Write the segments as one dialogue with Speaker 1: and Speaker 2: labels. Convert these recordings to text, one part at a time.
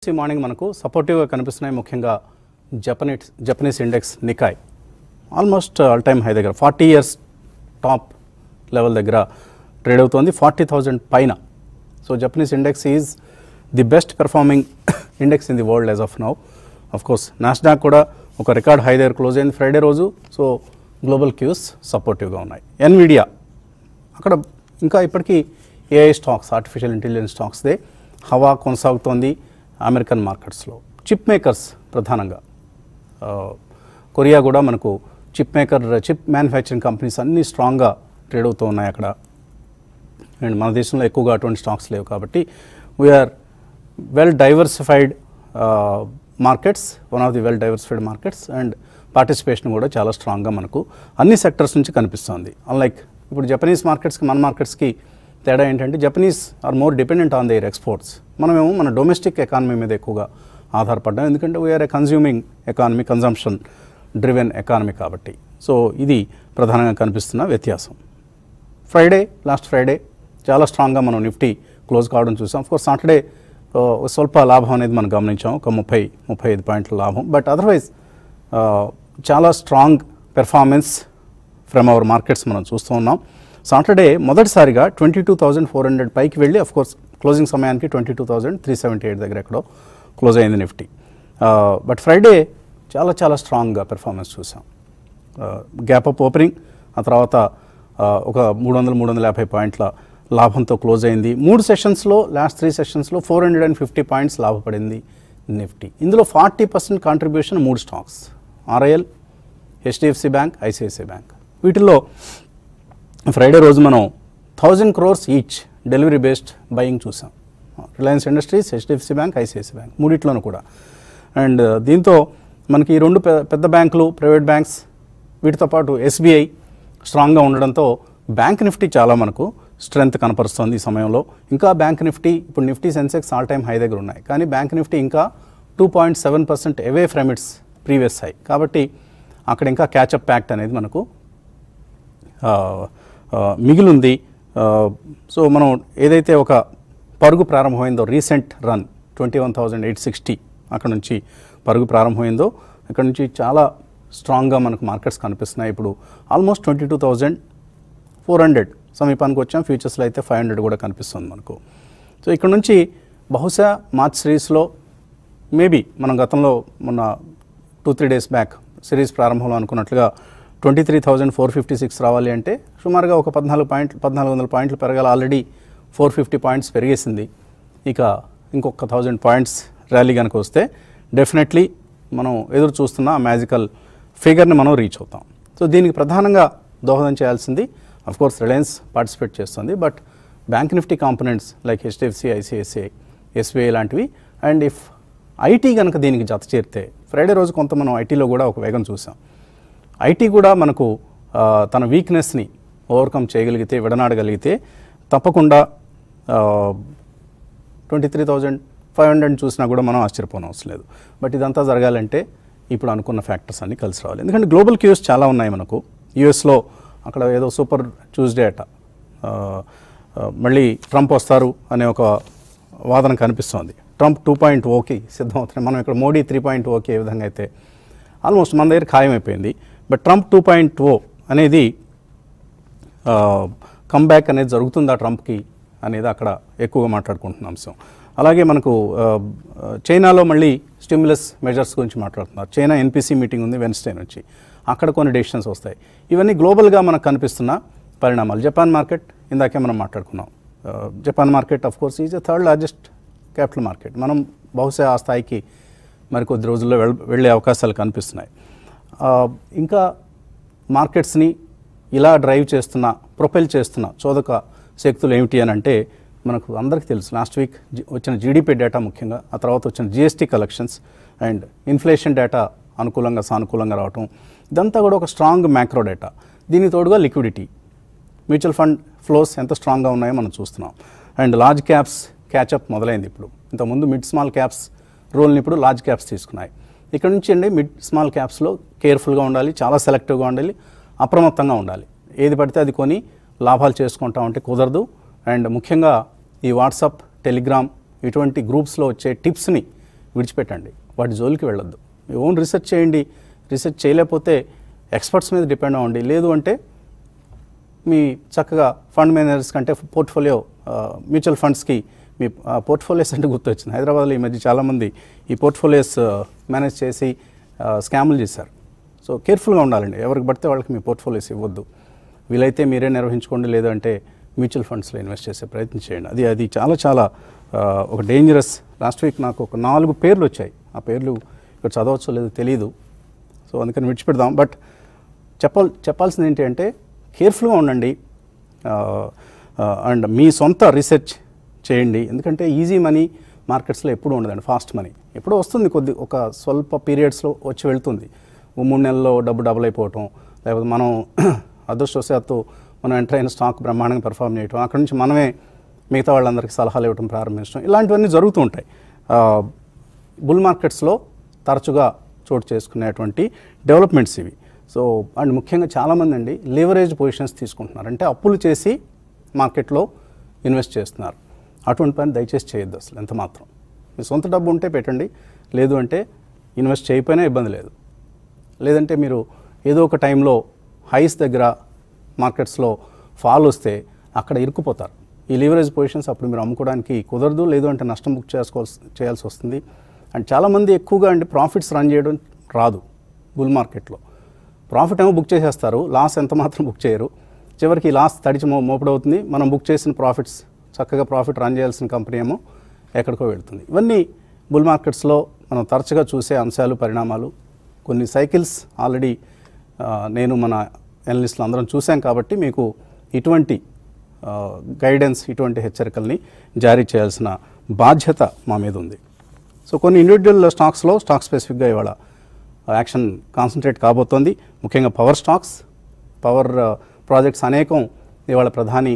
Speaker 1: ఈ మార్నింగ్ మనకు సపోర్టివ్గా కనిపిస్తున్నాయి ముఖ్యంగా Japanese Japanese index Nikkei almost all time high దగ్గర ఫార్టీ ఇయర్స్ టాప్ లెవెల్ దగ్గర ట్రేడ్ అవుతోంది ఫార్టీ థౌజండ్ పైన so Japanese index is the best performing index in the world as of now of course Nasdaq కూడా ఒక record high దగ్గర close అయింది Friday రోజు so global cues సపోర్టివ్గా ఉన్నాయి ఎన్విడియా అక్కడ ఇంకా ఇప్పటికీ ఏఐ స్టాక్స్ ఆర్టిఫిషియల్ ఇంటెలిజెన్స్ స్టాక్స్దే హవా కొనసాగుతోంది అమెరికన్ మార్కెట్స్లో చిప్ మేకర్స్ ప్రధానంగా ఆ, కొరియా కూడా మనకు chip maker chip manufacturing companies అన్నీ స్ట్రాంగ్గా ట్రేడ్ అవుతూ ఉన్నాయి అక్కడ అండ్ మన దేశంలో ఎక్కువగా అటువంటి స్టాక్స్ లేవు కాబట్టి we're well diversified markets one of the well diversified markets and participation కూడా చాలా స్ట్రాంగ్గా మనకు అన్ని సెక్టర్స్ నుంచి కనిపిస్తుంది అన్లైక్ ఇప్పుడు జపనీస్ మార్కెట్స్కి మన మార్కెట్స్కి తేడా ఏంటంటే Japanese are more dependent on their exports మనమేమో మన డొమెస్టిక్ ఎకానమీ మీద ఎక్కువగా ఆధారపడ్డాం ఎందుకంటే we're a consuming economy consumption driven economy కాబట్టి సో ఇది ప్రధానంగా కనిపిస్తున్న వ్యత్యాసం ఫ్రైడే లాస్ట్ ఫ్రైడే చాలా స్ట్రాంగ్గా మనం నిఫ్టీ క్లోజ్ కావడం చూసాం కోర్స్ సాటర్డే స్వల్ప లాభం అనేది మనం గమనించాం ఒక ముప్పై ముప్పై ఐదు పాయింట్ల లాభం బట్ అదర్వైజ్ చాలా strong performance from our markets మనం చూస్తూ ఉన్నాం సాటర్డే మొదటిసారిగా twenty two thousand four hundred పైకి వెళ్ళి అఫ్ కోర్స్ క్లోజింగ్ సమయానికి twenty two thousand three seventy eight దగ్గర ఎక్కడో క్లోజ్ అయింది నిఫ్టీ బట్ ఫ్రైడే చాలా చాలా స్ట్రాంగ్గా పెర్ఫార్మెన్స్ చూసాం గ్యాప్ అప్ ఓపెనింగ్ ఆ తర్వాత ఆ, ఒక మూడు వందల మూడు వందల యాభై పాయింట్ల లాభంతో క్లోజ్ అయింది మూడు సెషన్స్లో లాస్ట్ త్రీ సెషన్స్లో four hundred and fifty points లాభపడింది నిఫ్టీ ఇందులో ఫార్టీ పర్సెంట్ కాంట్రిబ్యూషన్ మూడు stocks RIL HDFC Bank ICICI Bank వీటిల్లో ఫ్రైడే రోజు మనం thousand crores each delivery based buying చూసాం Reliance Industries HDFC Bank ICICI Bank మూడిట్లోనూ కూడా అండ్ దీంతో మనకి ఈ రెండు పె- పెద్ద బ్యాంకులు ప్రైవేట్ బ్యాంక్స్ వీటితో పాటు ఎస్బీఐ స్ట్రాంగ్గా ఉండడంతో బ్యాంక్ నిఫ్టీ చాలా మనకు స్ట్రెంగ్త్ కనపరుస్తోంది ఈ సమయంలో ఇంకా బ్యాంక్ నిఫ్టీ ఇప్పుడు Nifty Sensex all time high దగ్గర ఉన్నాయి కానీ బ్యాంక్ నిఫ్టీ ఇంకా two point seven percent away from its previous high కాబట్టి అక్కడ ఇంకా క్యాచప్ ప్యాక్ట్ అనేది మనకు ఆ, ఆ, మిగిలింది ఆ, సో మనం ఏదైతే ఒక పరుగు ప్రారంభమైందో recent run twenty one thousand eight sixty అక్కడ నుంచి పరుగు ప్రారంభమైందో ఇక్కడ నుంచి చాలా స్ట్రాంగ్గా మనకు మార్కెట్స్ కనిపిస్తున్నాయి ఇప్పుడు almost twenty two thousand four hundred సమీపానికి వచ్చాం ఫ్యూచర్స్లో అయితే ఫైవ్ హండ్రెడ్ కూడా కనిపిస్తుంది మనకు సో ఇక్కడ నుంచి బహుశా మార్చ్ సిరీస్లో మేబీ మనం గతంలో మొన్న two three days back series ప్రారంభంలో అనుకున్నట్లుగా twenty three thousand four fifty six రావాలి అంటే సుమారుగా ఒక పద్నాలుగు పాయింట్లు పద్నాలుగు వందల పాయింట్లు పెరగాలి ఆల్రెడీ ఫోర్ ఫిఫ్టీ పాయింట్స్ పెరిగేసింది ఇక ఇంకొక థౌజండ్ పాయింట్స్ ర్యాలీ కనుక వస్తే డెఫినెట్లీ మనం ఎదురు చూస్తున్న ఆ మ్యాజికల్ ఫిగర్ని మనం రీచ్ అవుతాం సో దీనికి ప్రధానంగా దోహదం చేయాల్సింది కోర్స్ రిలయన్స్ పార్టిసిపేట్ చేస్తుంది but Bank Nifty components like HDFC ICICI SBI లాంటివి అండ్ ఇఫ్ ఐటీ కనుక దీనికి జత చేరితే ఫ్రైడే రోజు కొంత మనం ఐటీలో కూడా ఒక వేగం చూసాం ఐటీ కూడా మనకు ఆ, తన వీక్నెస్ని ఓవర్కమ్ చేయగలిగితే విడనాడగలిగితే తప్పకుండా twenty three thousand five hundred చూసినా కూడా మనం ఆశ్చర్యపోవడం అవసరం లేదు బట్ ఇదంతా జరగాలంటే ఇప్పుడు అనుకున్న ఫ్యాక్టర్స్ అన్నీ కలిసి రావాలి ఎందుకంటే గ్లోబల్ క్యూస్ చాలా ఉన్నాయి మనకు యూఎస్లో అక్కడ ఏదో సూపర్ ట్యూస్డే అట ఆ, ఆ, మళ్ళీ ట్రంప్ వస్తారు అనే ఒక వాదన కనిపిస్తోంది ట్రంప్ టూ పాయింట్ ఓకి సిద్ధమవుతున్నాయి మనం ఇక్కడ మోడీ త్రీ పాయింట్ ఓకి ఏ విధంగా అయితే ఆల్మోస్ట్ మన దగ్గర ఖాయమైపోయింది but Trump two point O అనేది కమ్బ్యాక్ అనేది జరుగుతుందా ట్రంప్కి అనేది అక్కడ ఎక్కువగా మాట్లాడుకుంటున్న అంశం అలాగే మనకు ఆ, ఆ, చైనాలో మళ్ళీ స్టిమ్యులస్ మెజర్స్ గురించి మాట్లాడుతున్నారు చైనా ఎన్పిసి మీటింగ్ ఉంది వెన్స్డే నుంచి అక్కడ కొన్ని డెసిషన్స్ వస్తాయి ఇవన్నీ గ్లోబల్గా మనకు కనిపిస్తున్న పరిణామాలు జపాన్ మార్కెట్ ఇందాకే మనం మాట్లాడుకున్నాం ఆ, Japan market of course is third largest capital market మనం బహుశా ఆ స్థాయికి మరి కొద్ది రోజుల్లో వెళ్ వెళ్ళే అవకాశాలు కనిపిస్తున్నాయి ఆ, ఇంకా మార్కెట్స్ని ఇలా డ్రైవ్ చేస్తున్న ప్రొపెల్ చేస్తున్న చోదక శక్తులు ఏమిటి అని అంటే మనకు అందరికీ తెలుసు లాస్ట్ వీక్ జి- వచ్చిన జీడిపి డేటా ముఖ్యంగా ఆ తర్వాత వచ్చిన GST collections and inflation data అనుకూలంగా సానుకూలంగా రావటం ఇదంతా కూడా ఒక స్ట్రాంగ్ మ్యాక్రో డేటా దీనికి తోడుగా లిక్విడిటీ మ్యూచువల్ ఫండ్ ఫ్లోస్ ఎంత స్ట్రాంగ్గా ఉన్నాయో మనం చూస్తున్నాం అండ్ లార్జ్ క్యాప్స్ క్యాచప్ మొదలైంది ఇప్పుడు ఇంతకుముందు మిడ్ స్మాల్ క్యాప్స్ రోల్ని ఇప్పుడు లార్జ్ క్యాప్స్ తీసుకున్నాయి ఇక్కడ నుంచి అండి మిడ్ స్మాల్ క్యాప్స్లో కేర్ఫుల్గా ఉండాలి చాలా సెలెక్టివ్గా ఉండాలి అప్రమత్తంగా ఉండాలి ఏది పడితే అది కొని లాభాలు చేసుకుంటా ఉంటే కుదరదు అండ్ ముఖ్యంగా ఈ వాట్సాప్ టెలిగ్రామ్ ఇటువంటి గ్రూప్స్లో వచ్చే టిప్స్ని విడిచిపెట్టండి వాటి జోలికి వెళ్ళొద్దు మీ ఓన్ రీసెర్చ్ చేయండి రీసెర్చ్ చేయలేకపోతే ఎక్స్పర్ట్స్ మీద డిపెండ్ అవ్వండి లేదు అంటే మీ చక్కగా ఫండ్ మేనేజర్స్ కంటే పోర్ట్ఫోలియో మ్యూచువల్ ఫండ్స్కి మీ పోర్ట్ఫోలియోస్ అంటే గుర్తొచ్చింది హైదరాబాద్లో ఈ మధ్య చాలామంది ఈ పోర్ట్ఫోలియోస్ మేనేజ్ చేసి స్కాములు చేశారు సో కేర్ఫుల్గా ఉండాలండి ఎవరికి పడితే వాళ్ళకి మీ పోర్ట్ఫోలియోస్ ఇవ్వద్దు వీలైతే మీరే నిర్వహించుకోండి లేదంటే మ్యూచువల్ ఫండ్స్లో ఇన్వెస్ట్ చేసే ప్రయత్నం చేయండి అది అది చాలా చాలా ఆ, ఒక డేంజరస్ లాస్ట్ వీక్ నాకు ఒక నాలుగు పేర్లు వచ్చాయి ఆ పేర్లు ఇక్కడ చదవచ్చో లేదో తెలియదు సో అందుకని విడిచిపెడదాం బట్ చెప్పాల్ చెప్పాల్సింది ఏంటి అంటే కేర్ఫుల్గా ఉండండి అండ్ మీ సొంత రీసెర్చ్ చేయండి ఎందుకంటే ఈజీ మనీ మార్కెట్స్లో ఎప్పుడు ఉండదండి ఫాస్ట్ మనీ ఎప్పుడో వస్తుంది కొద్ది ఒక స్వల్ప పీరియడ్స్లో వచ్చి వెళ్తుంది ఓ మూడు నెలల్లో డబ్బు డబుల్ అయిపోవటం లేకపోతే మనం అదృష్టవశాత్తు మనం ఎంటర్ అయిన స్టాక్ బ్రహ్మాండంగా పెర్ఫామ్ చేయటం అక్కడ నుంచి మనమే మిగతా వాళ్ళందరికీ సలహాలు ఇవ్వడం ప్రారంభించడం ఇలాంటివన్నీ జరుగుతూ ఉంటాయి ఆ, బుల్ మార్కెట్స్లో తరచుగా చోటు చేసుకునేటువంటి డెవలప్మెంట్స్ ఇవి సో అండ్ ముఖ్యంగా చాలామంది అండి లివరేజ్ పొజిషన్స్ తీసుకుంటున్నారు అంటే అప్పులు చేసి మార్కెట్లో ఇన్వెస్ట్ చేస్తున్నారు అటువంటి పని దయచేసి చేయొద్దు అసలు ఎంత మాత్రం మీ సొంత డబ్బు ఉంటే పెట్టండి లేదు అంటే ఇన్వెస్ట్ చేయకపోయినా ఇబ్బంది లేదు లేదంటే మీరు ఏదో ఒక టైంలో హైస్ దగ్గర మార్కెట్స్లో ఫాల్ వస్తే అక్కడ ఇరుక్కుపోతారు ఈ లీవరేజ్ పొజిషన్స్ అప్పుడు మీరు అమ్ముకోవడానికి కుదరదు లేదు అంటే నష్టం బుక్ చేసుకోవాల్సి చేయాల్సి వస్తుంది అండ్ చాలామంది ఎక్కువగా అండి ప్రాఫిట్స్ రన్ చేయడం రాదు బుల్ మార్కెట్లో ప్రాఫిట్ ఏమో బుక్ చేసేస్తారు లాస్ ఎంత మాత్రం బుక్ చేయరు చివరికి ఈ లాస్ తడిచి మో మోపుడవుతుంది మనం బుక్ చేసిన ప్రాఫిట్స్ చక్కగా ప్రాఫిట్ రన్ చేయాల్సిన కంపెనీ ఏమో ఎక్కడికో వెళ్తుంది ఇవన్నీ బుల్ మార్కెట్స్లో మనం తరచుగా చూసే అంశాలు పరిణామాలు కొన్ని సైకిల్స్ ఆల్రెడీ ఆ, నేను మన ఎనలిస్టులు అందరం చూసాం కాబట్టి మీకు ఇటువంటి గైడెన్స్ ఇటువంటి హెచ్చరికల్ని జారీ చేయాల్సిన బాధ్యత మా మీద ఉంది సో కొన్ని ఇండివిజువల్ స్టాక్స్లో స్టాక్ స్పెసిఫిక్గా ఇవాళ యాక్షన్ కాన్సన్ట్రేట్ కాబోతోంది ముఖ్యంగా పవర్ స్టాక్స్ పవర్ ప్రాజెక్ట్స్ అనేకం ఇవాళ ప్రధాని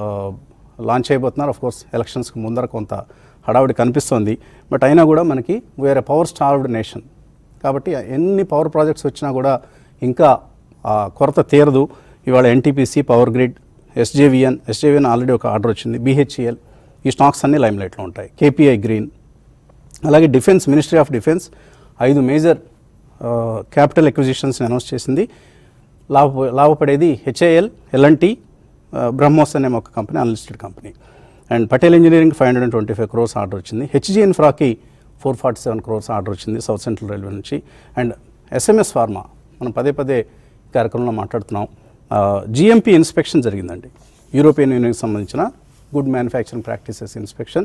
Speaker 1: లాంచ్ చేయబోతున్నారు ఆఫ్ కోర్స్ ఎలక్షన్స్కి ముందర కొంత హడావుడి కనిపిస్తోంది బట్ అయినా కూడా మనకి వేరే పవర్ స్టార్వ్డ్ నేషన్ కాబట్టి ఎన్ని పవర్ ప్రాజెక్ట్స్ వచ్చినా కూడా ఇంకా ఆ కొరత తీరదు ఇవాళ NTPC power grid SJVN SJVN already ఒక ఆర్డర్ వచ్చింది బీహెచ్ఈఎల్ ఈ స్టాక్స్ అన్నీ లైమ్ లైట్లో ఉంటాయి కేపీఐ గ్రీన్ అలాగే డిఫెన్స్ మినిస్ట్రీ ఆఫ్ డిఫెన్స్ ఐదు మేజర్ క్యాపిటల్ ఎక్విజిషన్స్ని అనౌన్స్ చేసింది లాభ లాభపడేది హెచ్ఏఎల్ ఎల్ఎన్టీ బ్రహ్మోస్ అనే ఒక company unlisted company and Patel engineering five hundred and twenty five crores order వచ్చింది హెచ్జీ ఇన్ఫ్రాకి four forty seven crores order వచ్చింది సౌత్ సెంట్రల్ రైల్వే నుంచి అండ్ ఎస్ఎంఎస్ ఫార్మా మనం పదే పదే ఈ కార్యక్రమంలో మాట్లాడుతున్నాం జిఎంపీ ఇన్స్పెక్షన్ జరిగిందండి యూరోపియన్ యూనియన్కి సంబంధించిన గుడ్ మ్యానుఫ్యాక్చరింగ్ ప్రాక్టీసెస్ ఇన్స్పెక్షన్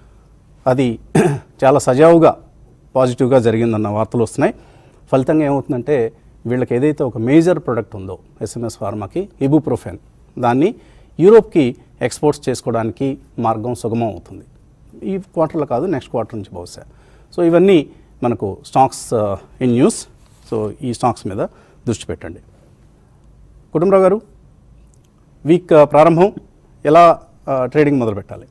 Speaker 1: అది చాలా సజావుగా పాజిటివ్గా జరిగిందన్న వార్తలు వస్తున్నాయి ఫలితంగా ఏమవుతుందంటే వీళ్ళకి ఏదైతే ఒక మేజర్ ప్రొడక్ట్ ఉందో ఎస్ఎంఎస్ ఫార్మాకి ఇబుప్రోఫెన్ దాన్ని యూరోప్కి ఎక్స్పోర్ట్స్ చేసుకోవడానికి మార్గం సుగమం అవుతుంది ఈ క్వార్టర్లో కాదు నెక్స్ట్ క్వార్టర్ నుంచి బహుశా సో ఇవన్నీ మనకు స్టాక్స్ ఇన్ న్యూస్ సో ఈ స్టాక్స్ మీద దృష్టి పెట్టండి కుటుంబరావు గారు వీక్ ప్రారంభం ఎలా ట్రేడింగ్ మొదలు పెట్టాలి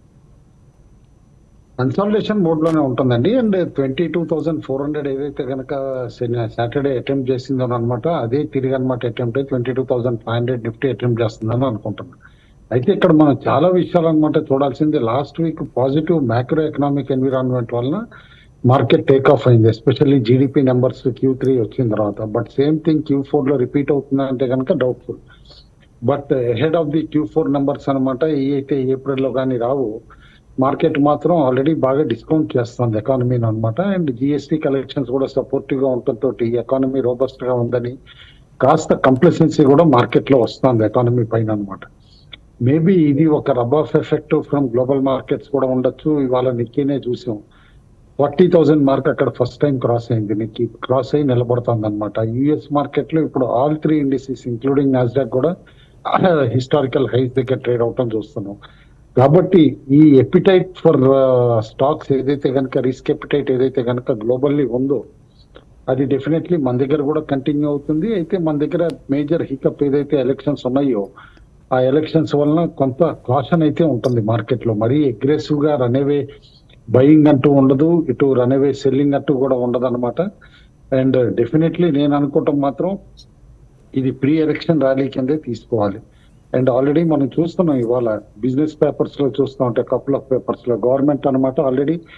Speaker 2: కన్సాలిడేషన్ మోడ్ లోనే ఉంటుందండి and twenty two thousand four hundred ఏదైతే కనుక సాటర్డే అటెంప్ట్ చేసిందో అనమాట అదే తిరిగి అనమాట attempt twenty two thousand five hundred Nifty attempt చేస్తుందని అనుకుంటున్నాను అయితే ఇక్కడ మనం చాలా విషయాలు అనమాట చూడాల్సింది last week positive macro economic environment వలన మార్కెట్ టేక్ ఆఫ్ అయింది especially GDP numbers Q three వచ్చిన తర్వాత but same thing Q four లో రిపీట్ అవుతుందంటే కనుక doubtful but head of the Q four numbers అనమాట ఏ అయితే ఏప్రిల్లో కానీ రావు మార్కెట్ మాత్రం ఆల్రెడీ బాగా డిస్కౌంట్ చేస్తుంది ఎకానమీని అనమాట అండ్ జిఎస్టీ కలెక్షన్స్ కూడా సపోర్టివ్ గా ఉండటంతో ఎకానమీ రోబస్ట్ గా ఉందని కాస్త కంప్లసెన్సీ కూడా మార్కెట్ లో వస్తుంది ఎకానమీ పైన అనమాట మేబీ ఇది ఒక rub off effect from global markets కూడా ఉండొచ్చు ఇవాళ నిక్కీనే చూసాం ఫార్టీ థౌసండ్ మార్క్ అక్కడ ఫస్ట్ టైం క్రాస్ అయింది నిక్కీ క్రాస్ అయి నిలబడుతుంది అనమాట యుఎస్ మార్కెట్ లో ఇప్పుడు all three indices including Nasdaq కూడా హిస్టారికల్ హైస్ దగ్గర ట్రేడ్ అవటం చూస్తున్నాం కాబట్టి ఈ ఎపిటైట్ ఫర్ స్టాక్స్ ఏదైతే కనుక రిస్క్ ఎపిటైట్ ఏదైతే కనుక గ్లోబల్లీ ఉందో అది డెఫినెట్లీ మన దగ్గర కూడా కంటిన్యూ అవుతుంది అయితే మన దగ్గర మేజర్ హికప్ ఏదైతే ఎలక్షన్స్ ఉన్నాయో ఆ ఎలక్షన్స్ వలన కొంత కాషన్ అయితే ఉంటుంది మార్కెట్ లో మరీ అగ్రెసివ్ గా రన్అవే బయింగ్ అంటూ ఉండదు ఇటు రన్అవే సెల్లింగ్ అంటూ కూడా ఉండదు అనమాట అండ్ డెఫినెట్లీ నేను అనుకోవటం మాత్రం ఇది ప్రీ ఎలక్షన్ ర్యాలీ కిందే తీసుకోవాలి అండ్ ఆల్రెడీ మనం చూస్తున్నాం ఇవాళ బిజినెస్ పేపర్స్ లో చూస్తూ ఉంటే కపుల్ ఆఫ్ పేపర్స్ లో గవర్నమెంట్ అనమాట ఆల్రెడీ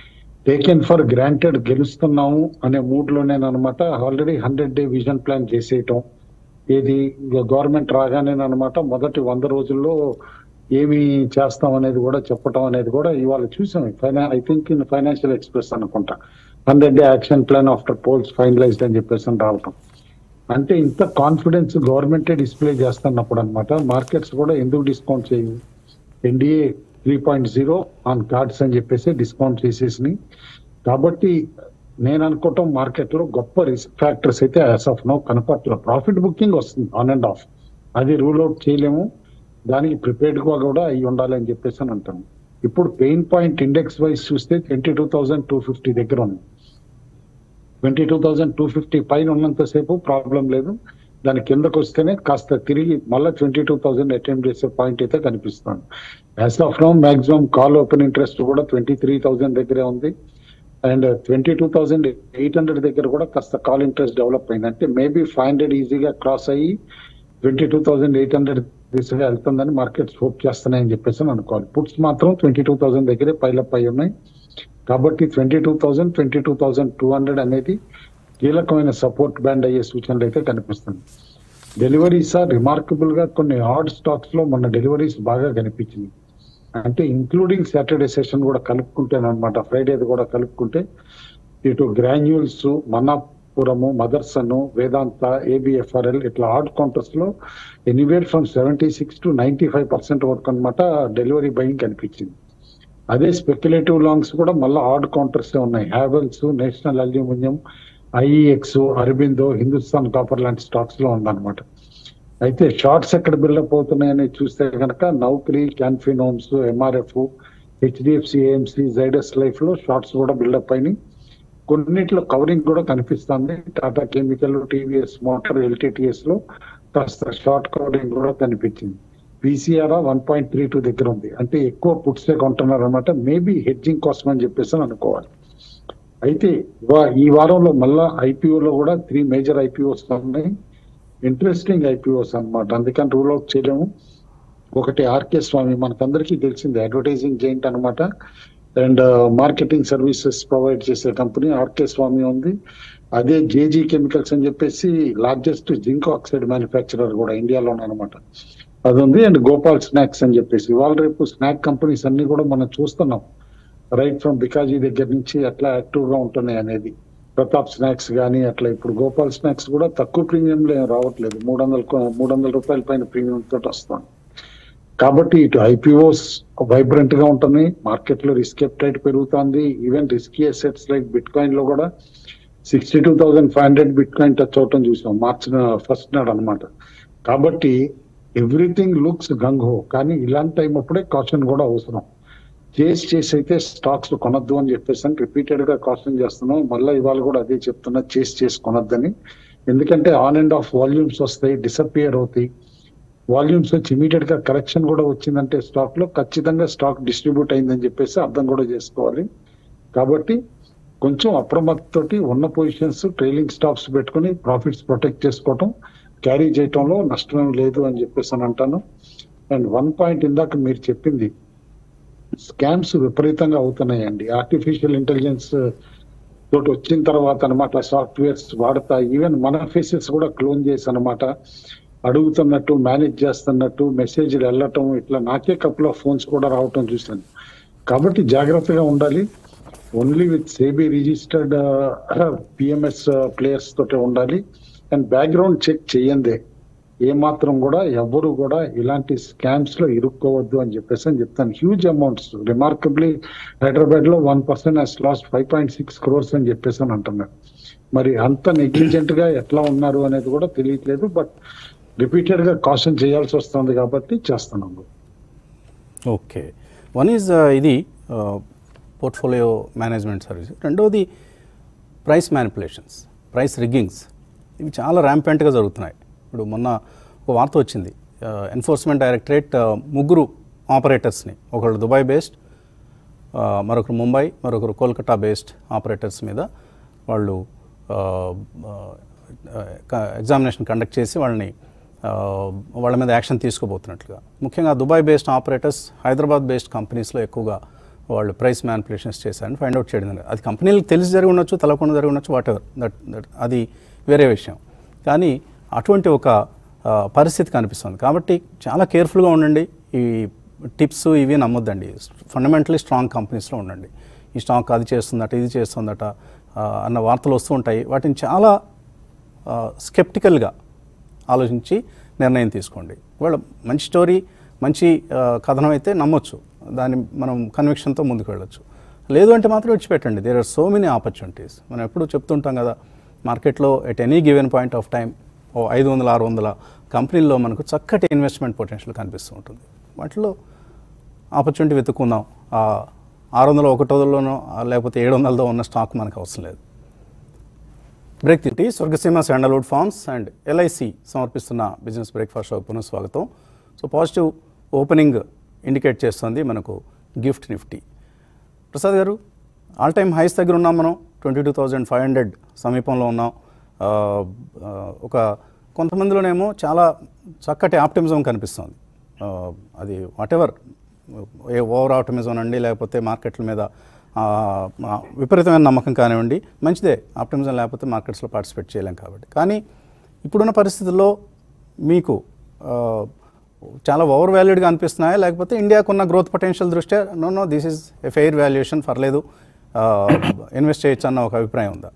Speaker 2: టేకెన్ ఫర్ గ్రాంటెడ్ గెలుస్తున్నాము అనే మూడ్ లోనేనమాట already hundred day vision plan చేసేయటం ఏది గవర్నమెంట్ రాగానేనమాట మొదటి వంద రోజుల్లో ఏమి చేస్తాం అనేది కూడా చెప్పటం అనేది కూడా ఇవాళ చూసాం ఫైనా I think in Financial Express అనుకుంటా hundred day action plan after polls finalised అని చెప్పేసి అని రావటం అంటే ఇంత కాన్ఫిడెన్స్ గవర్నమెంటే డిస్ప్లే చేస్తున్నప్పుడు అనమాట మార్కెట్స్ కూడా ఎందుకు డిస్కౌంట్ చేయవు NDA three point zero on cards అని చెప్పేసి డిస్కౌంట్ చేసేసి కాబట్టి నేను అనుకోవటం మార్కెట్ లో గొప్ప రిస్క్ ఫ్యాక్టర్స్ అయితే యాజ్ ఆఫ్ నో కనపట్ల ప్రాఫిట్ బుకింగ్ వస్తుంది ఆన్ అండ్ ఆఫ్ అది రూల్ అవుట్ చేయలేము దానికి ప్రిపేర్డ్ గా కూడా అయి ఉండాలి అని చెప్పేసి అని అంటాను ఇప్పుడు పెయిన్ పాయింట్ ఇండెక్స్ వైజ్ చూస్తే twenty two thousand two fifty దగ్గర ఉంది twenty two thousand two fifty పైన ఉన్నంతసేపు ప్రాబ్లం లేదు దాని కిందకు వస్తేనే కాస్త తిరిగి మళ్ళీ ట్వంటీ టూ థౌసండ్ అటెంప్ట్ చేసే పాయింట్ అయితే కనిపిస్తుంది as of now maximum call open interest కూడా ట్వంటీ త్రీ థౌసండ్ దగ్గరే ఉంది and twenty two thousand eight hundred దగ్గర కూడా కాస్త కాల్ ఇంట్రెస్ట్ డెవలప్ అయింది అంటే మేబీ ఫైవ్ హండ్రెడ్ ఈజీగా క్రాస్ అయ్యి twenty two thousand eight hundred దిశగా వెళ్తుందని మార్కెట్స్ హోప్ చేస్తున్నాయని చెప్పేసి అని అనుకోవాలి పుట్స్ మాత్రం ట్వంటీ టూ థౌసండ్ దగ్గరే పైలప్ అయి ఉన్నాయి కాబట్టి twenty two thousand twenty two thousand two hundred అనేది కీలకమైన సపోర్ట్ బ్యాండ్ అయ్యే సూచనలు అయితే కనిపిస్తుంది డెలివరీస్ ఆర్ రిమార్కబుల్ గా కొన్ని ఆడ్ స్టాక్స్ లో మొన్న డెలివరీస్ బాగా కనిపించింది అంటే ఇంక్లూడింగ్ సాటర్డే సెషన్ కూడా కలుపుకుంటే అనమాట ఫ్రైడేది కూడా కలుపుకుంటే ఇటు Granules Manappuram Motherson Vedanta ABFRL ఇట్లా ఆడ్ కౌంటర్స్ లో anywhere from seventy six to ninety five percent వరకు అనమాట డెలివరీ బయింగ్ కనిపించింది అదే స్పెక్యులేటివ్ లాంగ్స్ కూడా మళ్ళీ ఆడ్ కౌంటర్స్ ఉన్నాయి Havells national aluminium IEX Aurobindo Hindustan copper లాంటి స్టాక్స్ లో ఉందన్నమాట అయితే షార్ట్స్ ఎక్కడ బిల్డప్ అవుతున్నాయని చూస్తే కనుక Naukri Canfin homes MRF HDFC AMC Zydus life లో షార్ట్స్ కూడా బిల్డప్ అయినాయి కొన్నిట్లో కవరింగ్ కూడా కనిపిస్తుంది Tata chemical TVS motor LTTS లో కాస్త షార్ట్ కవరింగ్ కూడా కనిపించింది PCR one point three two దగ్గర ఉంది అంటే ఎక్కువ పుట్సే కొంటున్నారు అనమాట మేబీ హెడ్జింగ్ కోసం అని చెప్పేసి అని అనుకోవాలి అయితే వా- ఈ వారంలో మళ్ళా ఐపీఓలో కూడా త్రీ మేజర్ ఐపీఓస్ ఉన్నాయి ఇంట్రెస్టింగ్ ఐపీఓస్ అన్నమాట అందుకని రూల్ అవుట్ చేయలేము ఒకటి ఆర్కే స్వామి మనకందరికీ తెలిసింది అడ్వర్టైజింగ్ జైంట్ అన్నమాట అండ్ మార్కెటింగ్ సర్వీసెస్ ప్రొవైడ్ చేసే కంపెనీ ఆర్కే స్వామి ఉంది అదే జేజీ కెమికల్స్ అని చెప్పేసి లార్జెస్ట్ జింక్ ఆక్సైడ్ మ్యానుఫ్యాక్చరర్ కూడా ఇండియాలో అనమాట అది ఉంది అండ్ గోపాల్ స్నాక్స్ అని చెప్పేసి ఇవాళ రేపు స్నాక్ కంపెనీస్ అన్ని కూడా మనం చూస్తున్నాం రైట్ ఫ్రమ్ బికాజీ దగ్గర నుంచి అట్లా యాక్టివ్ గా ఉంటున్నాయి అనేది ప్రతాప్ స్నాక్స్ కానీ అట్లా ఇప్పుడు గోపాల్ స్నాక్స్ కూడా తక్కువ ప్రీమియంలో ఏం రావట్లేదు మూడు వందల మూడు వందల రూపాయల పైన ప్రీమియం తోటి వస్తాను కాబట్టి ఇటు ఐపీఓస్ వైబ్రెంట్ గా ఉంటున్నాయి మార్కెట్ లో రిస్క్ ఎప్టైట్ పెరుగుతుంది even risky assets like bitcoin లో కూడా sixty two thousand five hundred bitcoin touch అవటం చూసాం మార్చ్ ఫస్ట్ నాడు అనమాట కాబట్టి ఎవ్రీథింగ్ లుక్స్ గంగ్ హో కానీ ఇలాంటి టైం అప్పుడే కాషన్ కూడా అవసరం చేసి చేసి అయితే స్టాక్స్ కొనొద్దు అని చెప్పేసి అని రిపీటెడ్ గా కాషన్ చేస్తున్నాం మళ్ళీ ఇవాళ కూడా అదే చెప్తున్నా చేసి చేసి కొనొద్దని ఎందుకంటే ఆన్ అండ్ ఆఫ్ వాల్యూమ్స్ వస్తాయి డిసపియర్ అవుతాయి వాల్యూమ్స్ వచ్చి ఇమీడియట్ గా కరెక్షన్ కూడా వచ్చిందంటే స్టాక్ లో ఖచ్చితంగా స్టాక్ డిస్ట్రిబ్యూట్ అయిందని చెప్పేసి అర్థం కూడా చేసుకోవాలి కాబట్టి కొంచెం అప్రమత్తతోటి ఉన్న పొజిషన్స్ ట్రైలింగ్ స్టాప్స్ పెట్టుకుని ప్రాఫిట్స్ ప్రొటెక్ట్ చేసుకోవటం క్యారీ చేయటంలో నష్టం లేదు అని చెప్పేసి అని అంటాను అండ్ వన్ పాయింట్ ఇందాక మీరు చెప్పింది స్కామ్స్ విపరీతంగా అవుతున్నాయండి ఆర్టిఫిషియల్ ఇంటెలిజెన్స్ తోటి వచ్చిన తర్వాత అనమాట సాఫ్ట్వేర్స్ వాడతా ఈవెన్ మన ఫేసెస్ కూడా క్లోన్ చేసి అనమాట అడుగుతున్నట్టు మేనేజ్ చేస్తున్నట్టు మెసేజ్లు వెళ్ళటం ఇట్లా నాకే కపుల్ ఆఫ్ ఫోన్స్ కూడా రావటం చూశాను కాబట్టి జాగ్రత్తగా ఉండాలి only with SEBI registered PMS players తోటే ఉండాలి అండ్ బ్యాక్గ్రౌండ్ చెక్ చేయందే ఏ మాత్రం కూడా ఎవ్వరు కూడా ఇలాంటి స్కామ్స్ లో ఇరుక్కోవద్దు అని చెప్పేసి అని చెప్తాను హ్యూజ్ అమౌంట్స్ రిమార్కబ్లీ హైదరాబాద్ లో one percent has lost five point six crores అని చెప్పేసి అని అంటున్నారు మరి అంత నెగ్లిజెంట్ గా ఎట్లా ఉన్నారు అనేది కూడా తెలియట్లేదు బట్ రిపీటెడ్ గా కాషన్ చేయాల్సి వస్తుంది కాబట్టి చేస్తున్నాము
Speaker 1: ఓకే వన్ ఈజ్ ఇది పోర్ట్ఫోలియో మేనేజ్మెంట్ సర్వీస్ రెండవది ప్రైస్ మ్యానిపులేషన్స్ ప్రైస్ రిగ్గింగ్స్ ఇవి చాలా ర్యాంపెంట్గా జరుగుతున్నాయి ఇప్పుడు మొన్న ఒక వార్త వచ్చింది ఎన్ఫోర్స్మెంట్ డైరెక్టరేట్ ముగ్గురు ఆపరేటర్స్ని ఒకళ్ళు దుబాయ్ బేస్డ్ మరొకరు ముంబై మరొకరు కోల్కతా బేస్డ్ ఆపరేటర్స్ మీద వాళ్ళు ఎగ్జామినేషన్ కండక్ట్ చేసి వాళ్ళని ఆ, వాళ్ళ మీద యాక్షన్ తీసుకోబోతున్నట్లుగా ముఖ్యంగా Dubai based operators Hyderabad based కంపెనీస్లో ఎక్కువగా వాళ్ళు ప్రైస్ మ్యానిపులేషన్స్ చేశారని ఫైండ్ అవుట్ చేయడం జరిగింది. అది కంపెనీలకు తెలిసి జరిగి ఉండొచ్చు తెలవకుండా జరిగి ఉండొచ్చు వాట్ ఎవర్ దట్ దట్ అది వేరే విషయం కానీ అటువంటి ఒక ఆ, పరిస్థితి కనిపిస్తుంది కాబట్టి చాలా కేర్ఫుల్గా ఉండండి ఈ టిప్స్ ఇవి నమ్మొద్దండి ఫండమెంటలీ స్ట్రాంగ్ కంపెనీస్లో ఉండండి ఈ స్టాక్ అది చేస్తుందట ఇది చేస్తుందట ఆ, అన్న వార్తలు వస్తూ ఉంటాయి వాటిని చాలా స్కెప్టికల్గా ఆలోచించి నిర్ణయం తీసుకోండి ఒకవేళ మంచి స్టోరీ మంచి ఆ, కథనం అయితే నమ్మొచ్చు దాన్ని మనం కన్విక్షన్తో ముందుకు వెళ్ళొచ్చు లేదు అంటే మాత్రం విడిచిపెట్టండి there are so many opportunities మనం ఎప్పుడు చెప్తుంటాం కదా మార్కెట్లో at any given point of time ఓ ఐదు వందల ఆరు వందల కంపెనీల్లో మనకు చక్కటి ఇన్వెస్ట్మెంట్ పొటెన్షియల్ కనిపిస్తూ ఉంటుంది వాటిలో ఆపర్చునిటీ వెతుక్కుందాం ఆ ఆరు వందల ఒకటోలోనో లేకపోతే ఏడు వందలతో ఉన్న స్టాక్ మనకు అవసరం లేదు బ్రేక్ తింటి స్వర్గసీమ శాండల్వుడ్ ఫార్మ్స్ అండ్ ఎల్ఐసి సమర్పిస్తున్న బిజినెస్ బ్రేక్ఫాస్ట్ షో పునః స్వాగతం సో పాజిటివ్ ఓపెనింగ్ ఇండికేట్ చేస్తుంది మనకు గిఫ్ట్ నిఫ్టీ ప్రసాద్ గారు ఆల్ టైమ్ హైస్ దగ్గర ఉన్నాం మనం twenty two thousand five hundred సమీపంలో ఉన్నాం ఆ, ఆ, ఒక కొంతమందిలోనేమో చాలా చక్కటి ఆప్టిమిజం కనిపిస్తుంది ఆ, అది వాట్ ఎవర్ ఏ ఓవర్ ఆప్టిమిజం అండి లేకపోతే మార్కెట్ల మీద ఆ, ఆ, విపరీతమైన నమ్మకం కానివ్వండి మంచిదే ఆప్టిమిజం లేకపోతే మార్కెట్స్లో పార్టిసిపేట్ చేయలేం కాబట్టి కానీ ఇప్పుడున్న పరిస్థితుల్లో మీకు ఆ, చాలా ఓవర్ వాల్యూడ్గా అనిపిస్తున్నాయా లేకపోతే ఇండియాకు ఉన్న గ్రోత్ పొటెన్షియల్ దృష్ట్యా no no this is a fair valuation పర్లేదు ఇన్వెస్ట్ చేయొచ్చు అన్న ఒక అభిప్రాయం ఉందా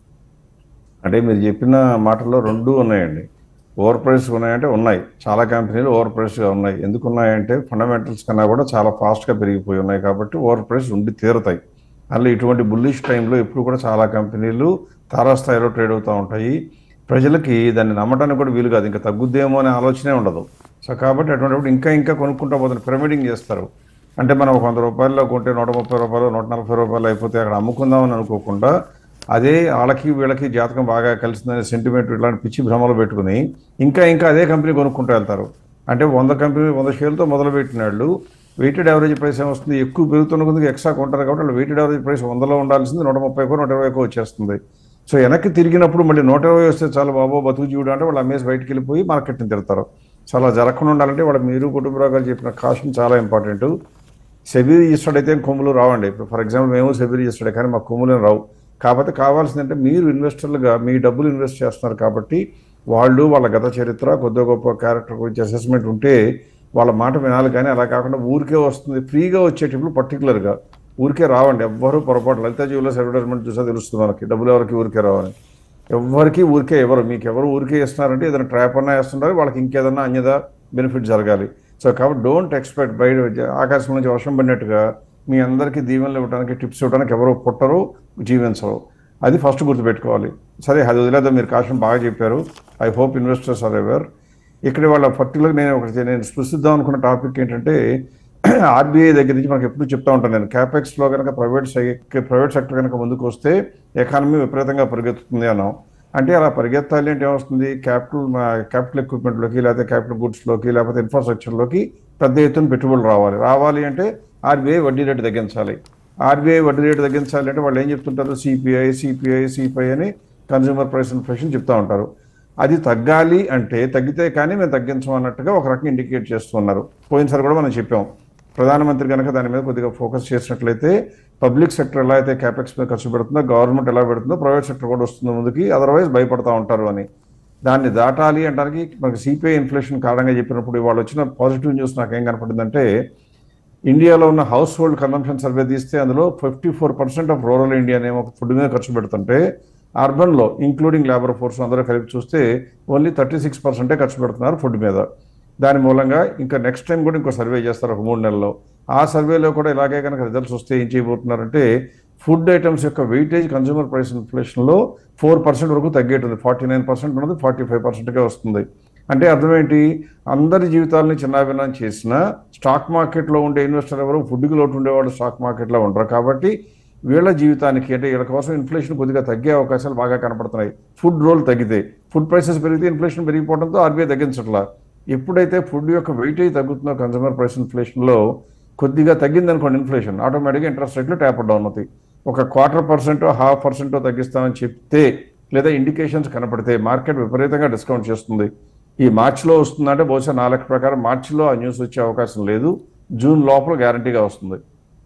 Speaker 3: అంటే మీరు చెప్పిన మాటల్లో రెండు ఉన్నాయండి ఓవర్ ప్రైస్ ఉన్నాయంటే ఉన్నాయి చాలా కంపెనీలు ఓవర్ ప్రైస్గా ఉన్నాయి ఎందుకు ఉన్నాయంటే ఫండమెంటల్స్ కన్నా కూడా చాలా ఫాస్ట్గా పెరిగిపోయి ఉన్నాయి కాబట్టి ఓవర్ ప్రైస్ ఉండి తీరుతాయి అందులో ఇటువంటి బుల్లిష్ టైంలో ఎప్పుడు కూడా చాలా కంపెనీలు తారాస్థాయిలో ట్రేడ్ అవుతూ ఉంటాయి ప్రజలకి దాన్ని నమ్మటానికి కూడా వీలు కాదు ఇంకా తగ్గుద్దేమో అనే ఆలోచనే ఉండదు సో కాబట్టి అటువంటిప్పుడు ఇంకా ఇంకా కొనుక్కుంటా పోతుంది పిరమిడింగ్ చేస్తారు అంటే మనం ఒక వంద రూపాయల్లో కొంటే నూట ముప్పై రూపాయలు నూట నలభై రూపాయలు అయిపోతే అక్కడ అమ్ముకుందామని అనుకోకుండా అదే వాళ్ళకి వీళ్ళకి జాతకం బాగా కలిసిందనే సెంటిమెంట్ ఇట్లాంటి పిచ్చి భ్రమలు పెట్టుకుని ఇంకా ఇంకా అదే కంపెనీ కొనుక్కుంటూ వెళ్తారు అంటే వంద కంపెనీ వంద షేర్లతో మొదలుపెట్టిన వాళ్ళు వెయిటెడ్ యావరేజ్ ప్రైస్ ఏమొస్తుంది ఎక్కువ పెరుగుతున్న కొద్దిగా ఎక్స్ట్రా కొంటారు కాబట్టి వాళ్ళు వెయిటెడ్ యావరేజ్ ప్రైస్ వందలో ఉండాల్సింది నూట ముప్పైకో నూట ఇరవైకో వచ్చేస్తుంది సో వెనక్కి తిరిగినప్పుడు మళ్ళీ నూట ఇరవై వస్తే చాలా బాబో బతుకు జీవుడు అంటే వాళ్ళు అమ్మేసి బయటికి వెళ్ళిపోయి మార్కెట్ని తిడతారు సో అలా జరగకుండా ఉండాలంటే వాళ్ళ మీరు కుటుంబ రాగాలు చెప్పిన కాషన్ చాలా ఇంపార్టెంట్ సెబీ రిజిస్టర్డ్ అయితే కొమ్ములు రావండి ఇప్పుడు ఫర్ ఎగ్జాంపుల్ మేము సెబీ రిజిస్టర్డ్ కానీ మాకు కొమ్ములు రావు కాకపోతే కావాల్సిందంటే మీరు ఇన్వెస్టర్లుగా మీ డబ్బులు ఇన్వెస్ట్ చేస్తున్నారు కాబట్టి వాళ్ళు వాళ్ళ గత చరిత్ర కొద్దిగా గొప్ప క్యారెక్టర్ గురించి అసెస్మెంట్ ఉంటే వాళ్ళ మాట వినాలి కానీ అలా కాకుండా ఊరికే వస్తుంది ఫ్రీగా వచ్చేటప్పుడు పర్టికులర్గా ఊరికే రావండి ఎవ్వరూ పొరపాటు లలిత జ్యువెలర్స్ అడ్వర్టైజ్మెంట్ చూసా తెలుస్తుంది మనకి డబ్బులు ఎవరికి ఊరికే రావని ఎవ్వరికి ఊరికే ఎవరు మీకు ఎవరు ఊరికే ఇస్తున్నారంటే ఏదైనా ట్రాప్ అన్నా వేస్తుంటారు వాళ్ళకి ఇంకేదన్నా అన్యదా బెనిఫిట్ జరగాలి సో కాబట్టి డోంట్ ఎక్స్పెక్ట్ బయట ఆకాశం నుంచి వర్షం పడినట్టుగా మీ అందరికీ దీవెనలు ఇవ్వడానికి టిప్స్ ఇవ్వడానికి ఎవరు పుట్టరు జీవించరు అది ఫస్ట్ గుర్తుపెట్టుకోవాలి సరే అది వదిలేద్దాం మీరు కాషన్ బాగా చెప్పారు I hope investors are ever ఇక్కడ వాళ్ళ పర్టికులర్ నేను ఒకటి నేను స్పృశిద్దాం అనుకున్న టాపిక్ ఏంటంటే ఆర్బీఐ దగ్గర నుంచి మనకు ఎప్పుడు చెప్తా ఉంటాను నేను క్యాపెక్స్లో కనుక ప్రైవేట్ ప్రైవేట్ సెక్టర్ కనుక ముందుకు వస్తే ఎకానమీ విపరీతంగా పరిగెత్తుతుంది అన్నాం అంటే అలా పరిగెత్తాలి అంటే ఏమొస్తుంది క్యాపిటల్ క్యాపిటల్ ఎక్విప్మెంట్లోకి లేకపోతే క్యాపిటల్ గుడ్స్లోకి లేకపోతే ఇన్ఫ్రాస్ట్రక్చర్లోకి పెద్ద ఎత్తున పెట్టుబడులు రావాలి రావాలి అంటే ఆర్బీఐ వడ్డీ రేటు తగ్గించాలి ఆర్బీఐ వడ్డీ రేటు తగ్గించాలి అంటే వాళ్ళు ఏం చెప్తుంటారు సిపిఐ సిపిఐ సిపిఐ అని కన్జ్యూమర్ ప్రైస్ ఇన్ఫ్లేషన్ చెప్తా ఉంటారు అది తగ్గాలి అంటే తగ్గితే కానీ మేము తగ్గించం అన్నట్టుగా ఒక రకంగా ఇండికేట్ చేస్తున్నారు పోయినసారి కూడా మనం చెప్పాం ప్రధానమంత్రి కనుక దాని మీద కొద్దిగా ఫోకస్ చేసినట్లయితే పబ్లిక్ సెక్టర్ ఎలా అయితే క్యాపెక్స్ మీద ఖర్చు పెడుతుందో గవర్నమెంట్ ఎలా పెడుతుందో ప్రైవేట్ సెక్టర్ కూడా వస్తుందో ముందుకి అదర్వైజ్ భయపడతా ఉంటారు అని దాన్ని దాటాలి అంటానికి మనకి సిపిఐ ఇన్ఫ్లేషన్ కారణంగా చెప్పినప్పుడు ఇవాళ వచ్చిన పాజిటివ్ న్యూస్ నాకు ఏం కనపడిందంటే ఇండియాలో ఉన్న హౌస్ హోల్డ్ కన్సంప్షన్ సర్వే తీస్తే అందులో fifty four percent of rural ఇండియానేమో ఫుడ్ మీద ఖర్చు పెడుతుంటే అర్బన్లో ఇంక్లూడింగ్ లేబర్ ఫోర్స్ అందరూ కలిపి చూస్తే ఓన్లీ థర్టీ సిక్స్ పర్సెంటే ఖర్చు పెడుతున్నారు ఫుడ్ మీద దాని మూలంగా ఇంకా నెక్స్ట్ టైం కూడా ఇంకో సర్వే చేస్తారు ఒక మూడు నెలల్లో ఆ సర్వేలో కూడా ఇలాగే కనుక రిజల్ట్స్ వస్తే ఏం చేయబోతున్నారంటే ఫుడ్ ఐటమ్స్ యొక్క వెయిటేజ్ కన్సూమర్ ప్రైస్ ఇన్ఫ్లేషన్లో ఫోర్ పర్సెంట్ వరకు తగ్గేటుంది ఫార్టీ నైన్ పర్సెంట్ ఉన్నది ఫార్టీ ఫైవ్ పర్సెంట్గా వస్తుంది అంటే అర్థం ఏంటి అందరి జీవితాలని చిన్నాభిన్నం చేసిన స్టాక్ మార్కెట్లో ఉండే ఇన్వెస్టర్ ఎవరు ఫుడ్కి లోటు ఉండేవాళ్ళు స్టాక్ మార్కెట్లో ఉండరు కాబట్టి వీళ్ళ జీవితానికి అంటే వీళ్ళ కోసం ఇన్ఫ్లేషన్ కొద్దిగా తగ్గే అవకాశాలు బాగా కనపడుతున్నాయి ఫుడ్ రోల్ తగ్గితే ఫుడ్ ప్రైసెస్ పెరిగితే ఇన్ఫ్లేషన్ పెరిగిపోవడంతో ఆర్బీఐ తగ్గించట్లా ఎప్పుడైతే ఫుడ్ యొక్క వెయిటేజ్ తగ్గుతుందో కన్సూమర్ ప్రైస్ ఇన్ఫ్లేషన్లో కొద్దిగా తగ్గిందనుకోండి ఇన్ఫ్లేషన్ ఆటోమేటిక్గా ఇంట్రెస్ట్ రేట్లు ట్యాప్ డౌన్ అవుతాయి ఒక క్వార్టర్ పర్సెంట్ హాఫ్ పర్సెంట్ తగ్గిస్తామని చెప్తే లేదా ఇండికేషన్స్ కనపడితే మార్కెట్ విపరీతంగా డిస్కౌంట్ చేస్తుంది ఈ మార్చిలో వస్తుందంటే బహుశా నా లెక్క ప్రకారం మార్చిలో ఆ న్యూస్ వచ్చే అవకాశం లేదు జూన్ లోపల గ్యారంటీగా వస్తుంది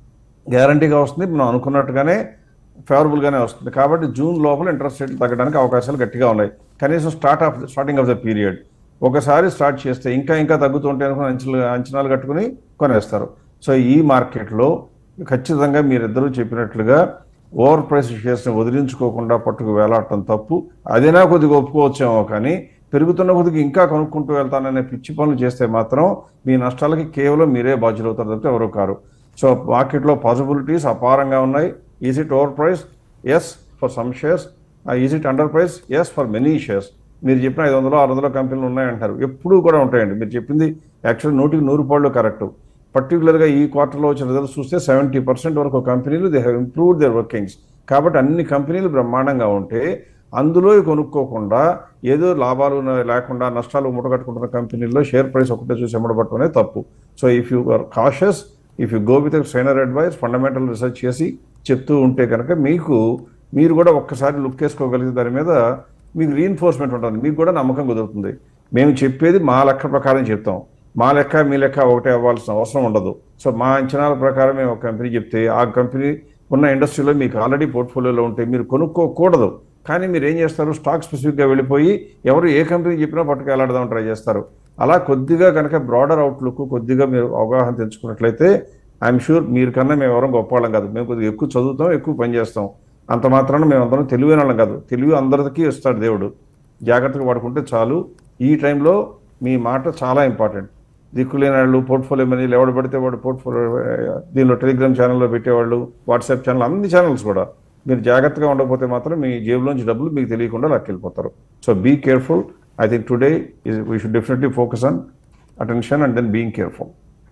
Speaker 3: గ్యారంటీగా వస్తుంది మనం అనుకున్నట్టుగానే ఫేవరబుల్గానే వస్తుంది కాబట్టి జూన్ లోపల ఇంట్రెస్ట్ రేట్లు తగ్గడానికి అవకాశాలు గట్టిగా ఉన్నాయి కనీసం start off starting of the period ఒకసారి స్టార్ట్ చేస్తే ఇంకా ఇంకా తగ్గుతుంటే అనుకుని అంచనాలు అంచనాలు కట్టుకుని కొనేస్తారు సో ఈ మార్కెట్లో ఖచ్చితంగా మీరిద్దరూ చెప్పినట్లుగా ఓవర్ ప్రైస్ షేర్స్ని వదిలించుకోకుండా పట్టుకు వేలాడటం తప్పు అదేనా కొద్దిగా ఒప్పుకోవచ్చేమో కానీ పెరుగుతున్న కొద్దిగా ఇంకా కొనుక్కుంటూ వెళ్తాననే పిచ్చి పనులు చేస్తే మాత్రం మీ నష్టాలకి కేవలం మీరే బాధ్యులు అవుతారు తప్పితే ఎవరు కారు సో మార్కెట్లో పాసిబిలిటీస్ అపారంగా ఉన్నాయి is it price yes for some shares is it price yes for many shares మీరు చెప్పిన ఐదు వందలు ఆరు వందల కంపెనీలు ఉన్నాయంటారు ఎప్పుడూ కూడా ఉంటాయండి మీరు చెప్పింది యాక్చువల్లీ నూటికి నూరు పాళ్ళు కరెక్ట్ పర్టికులర్గా ఈ క్వార్టర్లో వచ్చిన రిజల్ట్స్ చూస్తే సెవెంటీ పర్సెంట్ వరకు కంపెనీలు they have improve their workings కాబట్టి అన్ని కంపెనీలు బ్రహ్మాండంగా ఉంటే అందులో కొనుక్కోకుండా ఏదో లాభాలు న- లేకుండా నష్టాలు మూటగట్టుకుంటున్న కంపెనీల్లో షేర్ ప్రైస్ ఒకటే చూసి ఎమ్మడబట్టడం అనేది తప్పు so if you are cautious if you go with trainer advice fundamental research చేసి చెప్తూ ఉంటే కనుక మీకు మీరు కూడా ఒక్కసారి లుక్ వేసుకోగలిగితే దాని మీద మీకు రీఎన్ఫోర్స్మెంట్ ఉంటుంది మీకు కూడా నమ్మకం కుదురుతుంది మేము చెప్పేది మా లెక్క ప్రకారం చెప్తాం మా లెక్క మీ లెక్క ఒకటే అవ్వాల్సిన అవసరం ఉండదు సో మా అంచనాల ప్రకారం మేము ఒక కంపెనీ చెప్తే ఆ కంపెనీ ఉన్న ఇండస్ట్రీలో మీకు ఆల్రెడీ పోర్ట్ఫోలియోలో ఉంటే మీరు కొనుక్కోకూడదు కానీ మీరు ఏం చేస్తారు స్టాక్ స్పెసిఫిక్గా వెళ్ళిపోయి ఎవరు ఏ కంపెనీ చెప్పినా పట్టుకు వెళ్ళాడదాం ట్రై చేస్తారు అలా కొద్దిగా కనుక బ్రాడర్ అవుట్లుక్ కొద్దిగా మీరు అవగాహన తెచ్చుకున్నట్లయితే ఐఎమ్ షూర్ మీరు కన్నా మేము ఎవరం గొప్పవాళ్ళం కాదు మేము కొద్దిగా ఎక్కువ చదువుతాం ఎక్కువ పని చేస్తాం అంత మాత్రాన మేము అందరం తెలివైన వాళ్ళం కాదు తెలివి అందరికీ ఇస్తాడు దేవుడు జాగ్రత్తగా వాడుకుంటే చాలు ఈ టైంలో మీ మాట చాలా ఇంపార్టెంట్ దిక్కులేని వాళ్ళు పోర్ట్ఫోలియో మనీ ఎవడు పడితే వాడు పోర్ట్ఫోలియో దీనిలో టెలిగ్రామ్ ఛానల్లో పెట్టేవాళ్ళు వాట్సాప్ ఛానల్ అన్ని ఛానల్స్ కూడా మీరు జాగ్రత్తగా ఉండకపోతే మాత్రం మీ జేబులోంచి డబ్బులు మీకు తెలియకుండా లాక్కెళ్ళిపోతారు so be careful I think today is we should definitely focus on attention and then being careful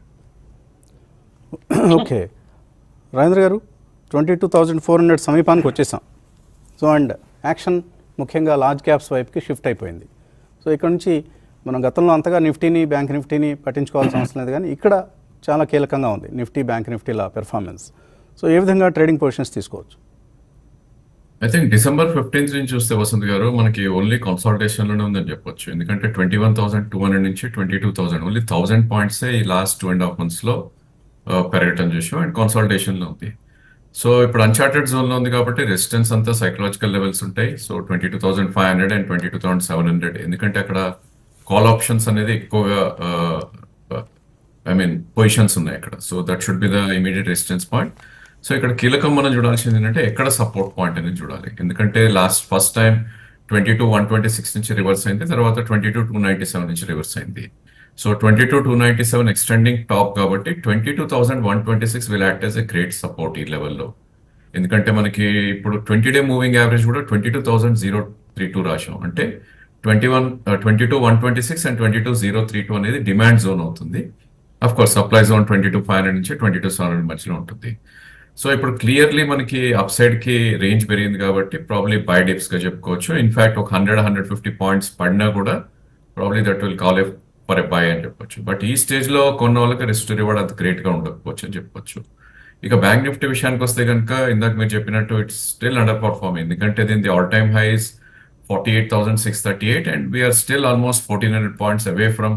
Speaker 1: okay Rajendra garu twenty two thousand four hundred సమీపానికి వచ్చేసాం సో అండ్ యాక్షన్ ముఖ్యంగా లార్జ్ క్యాప్స్ వైపుకి షిఫ్ట్ అయిపోయింది సో ఇక్కడ నుంచి మనం గతంలో అంతగా నిఫ్టీని బ్యాంక్ నిఫ్టీని పట్టించుకోవాల్సిన అవసరం లేదు కానీ ఇక్కడ చాలా కీలకంగా ఉంది నిఫ్టీ బ్యాంక్ నిఫ్టీల పెర్ఫార్మెన్స్ సో ఏ విధంగా ట్రేడింగ్ పొజిషన్స్ తీసుకోవచ్చు
Speaker 4: ఐ థింక్ డిసెంబర్ ఫిఫ్టీన్త్ నుంచి చూస్తే వసంత్ గారు మనకి ఓన్లీ కన్సాలిడేషన్ లోనే ఉందని చెప్పొచ్చు ఎందుకంటే twenty one thousand two hundred నుంచి twenty two thousand only thousand points ఈ last two and half months లో ఆ, పెరగటం చూసాం అండ్ కన్సాలిడేషన్ లో ఉంది సో ఇప్పుడు అన్చార్టెడ్ జోన్ లో ఉంది కాబట్టి రెసిస్టెన్స్ అంతా సైకలాజికల్ లెవెల్స్ ఉంటాయి so twenty two thousand five hundred and twenty two thousand seven hundred ఎందుకంటే అక్కడ కాల్ ఆప్షన్స్ అనేది ఎక్కువగా ఐ మీన్ పొజిషన్స్ ఉన్నాయి అక్కడ so that should be the immediate resistance point so ఇక్కడ కీలకం మనం చూడాల్సింది ఏంటంటే ఎక్కడ సపోర్ట్ పాయింట్ అనేది చూడాలి ఎందుకంటే last first time twenty two one twenty six నుంచి రివర్స్ అయింది తర్వాత twenty two two ninety seven నుంచి రివర్స్ అయింది so twenty two two ninety seven extending top కాబట్టి twenty two thousand one twenty six will act as a great support ఈ లెవెల్లో ఎందుకంటే మనకి ఇప్పుడు ట్వంటీ డే మూవింగ్ యావరేజ్ కూడా twenty two thousand zero three two రాశాం అంటే twenty one twenty two one twenty six and twenty two zero three two అనేది demand zone అవుతుంది of course supply zone twenty two five hundred నుంచి twenty two seven hundred మధ్యలో ఉంటుంది so ఇప్పుడు clearly మనకి up side కి range పెరిగింది కాబట్టి ప్రాబ్లీ బై డిప్స్ గా చెప్పుకోవచ్చు ఇన్ఫాక్ట్ ఒక హండ్రెడ్ హండ్రెడ్ ఫిఫ్టీ పాయింట్స్ పడినా కూడా probably that will call a for a buy అని చెప్పొచ్చు బట్ ఈ స్టేజ్ లో కొన్న వాళ్ళకి రిస్ట్ రివార్డ్ అంత గ్రేట్ గా ఉండకపోవచ్చు అని చెప్పొచ్చు ఇక బ్యాంక్ నిఫ్టీ విషయానికి వస్తే కనుక ఇందాక మీరు చెప్పినట్టు ఇట్స్ స్టిల్ అండర్ పర్ఫార్మ్ ఎందుకంటే దీని all time highs forty eight thousand six thirty eight and we're still almost fourteen hundred points away from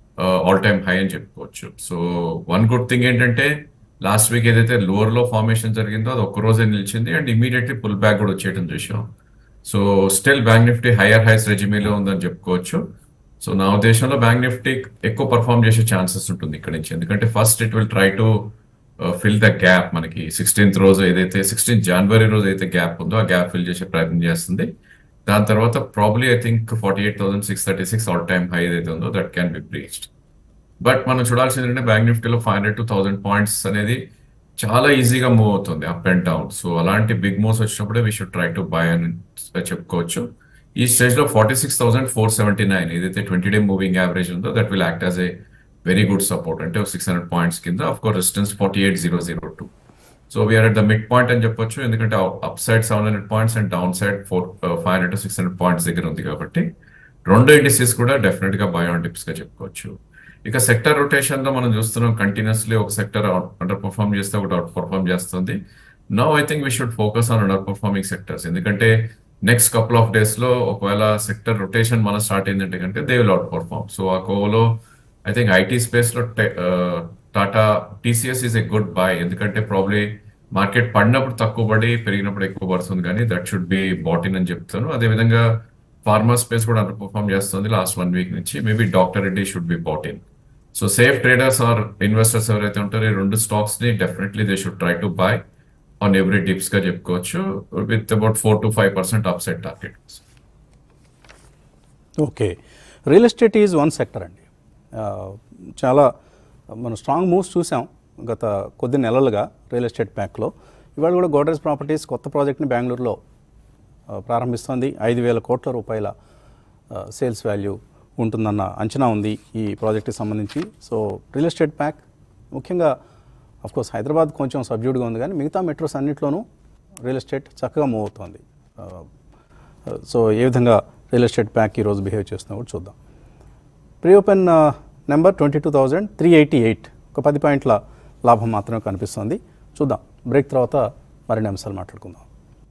Speaker 4: all time high అని చెప్పుకోవచ్చు సో వన్ గుడ్ థింగ్ ఏంటంటే లాస్ట్ వీక్ ఏదైతే lower low formation జరిగిందో అది ఒక్క రోజే నిలిచింది అండ్ ఇమీడియట్లీ పుల్ బ్యాక్ కూడా వచ్చేయడం చూసాం so still bank Nifty higher highs రెజిమీలో ఉందని చెప్పుకోవచ్చు సో నా ఉద్దేశంలో బ్యాంక్ నిఫ్టీ ఎక్కువ పర్ఫామ్ చేసే ఛాన్సెస్ ఉంటుంది ఇక్కడ నుంచి ఎందుకంటే first it will try to fill the gap మనకి సిక్స్టీన్త్ రోజు ఏదైతే సిక్స్టీన్త్ జనవరి రోజు అయితే గ్యాప్ ఉందో ఆ గ్యాప్ ఫిల్ చేసే ప్రయత్నం చేస్తుంది దాని తర్వాత probably I think forty eight thousand six thirty six all time high ఏదైతే ఉందో that can be breached but మనం చూడాల్సింది ఏంటంటే బ్యాంక్ నిఫ్టీలో five hundred to thousand points అనేది చాలా ఈజీగా మూవ్ అవుతుంది అప్ అండ్ డౌన్ సో అలాంటి బిగ్ మూవ్స్ వచ్చినప్పుడే we should try to buy అని చెప్పుకోవచ్చు ఈ స్టేజ్ లో forty six thousand four seventy nine ఏదైతే ట్వంటీ డే మూవింగ్ యావరేజ్ ఉందో that will act as a very good support అంటే సిక్స్ హండ్రెడ్ పాయింట్స్ కింద of course resistance forty eight zero zero two so we're at the mid point అని చెప్పొచ్చు ఎందుకంటే upside seven hundred points and downside four five hundred to six hundred points దగ్గర ఉంది కాబట్టి రెండు indices కూడా definite గా by on tips గా చెప్పుకోవచ్చు ఇక సెక్టర్ రొటేషన్ లో మనం చూస్తున్నాం కంటిన్యూస్లీ ఒక సెక్టర్ అండర్ పర్ఫార్మ్ చేస్తే ఒకటి అవుట్ పర్ఫార్మ్ చేస్తుంది no I think we should focus on underperforming sectors ఎందుకంటే నెక్స్ట్ కపుల్ ఆఫ్ డేస్ లో ఒకవేళ సెక్టర్ రొటేషన్ మన స్టార్ట్ అయిందంటే కంటే they will outperform so ఆ కోవలో ఐ థింక్ ఐటీ స్పేస్ లో Tata TCS is a good buy ఎందుకంటే ప్రాబ్లీ మార్కెట్ పడినప్పుడు తక్కువ పడి పెరిగినప్పుడు ఎక్కువ పడుతుంది కానీ that should be bought in అని చెప్తాను అదేవిధంగా ఫార్మా స్పేస్ కూడా అండర్ పర్ఫామ్ చేస్తుంది లాస్ట్ వన్ వీక్ నుంచి maybe doctor Reddy should be bought in so safe traders or investors ఎవరైతే ఉంటారో ఈ రెండు స్టాక్స్ ని definitely they should try to buy on every dips గా చెప్పుకోవచ్చు with about four to five percent upside target
Speaker 1: okay real estate is one sector అండి ఆ, చాలా మనం స్ట్రాంగ్ మూవ్స్ చూసాం గత కొద్ది నెలలుగా రియల్ ఎస్టేట్ ప్యాక్లో ఇవాళ కూడా గోడ్రేజ్ ప్రాపర్టీస్ కొత్త ప్రాజెక్ట్ని బెంగళూరులో ఆ, ప్రారంభిస్తోంది ఐదు వేల కోట్ల రూపాయల సేల్స్ వాల్యూ ఉంటుందన్న అంచనా ఉంది ఈ ప్రాజెక్ట్కి సంబంధించి సో రియల్ ఎస్టేట్ ప్యాక్ ముఖ్యంగా కోర్స్ హైదరాబాద్ కొంచెం సబ్జ్యూడ్గా ఉంది కానీ మిగతా మెట్రోస్ అన్నింటిలోనూ రియల్ ఎస్టేట్ చక్కగా మూవ్ అవుతోంది ఆ, సో ఏ విధంగా రియల్ ఎస్టేట్ ప్యాక్ ఈరోజు బిహేవ్ చేస్తుందో కూడా చూద్దాం pre open number twenty two thousand three eighty eight ఒక పది పాయింట్ల లాభం మాత్రమే కనిపిస్తుంది చూద్దాం బ్రేక్ తర్వాత మరిన్ని అంశాలు మాట్లాడుకుందాం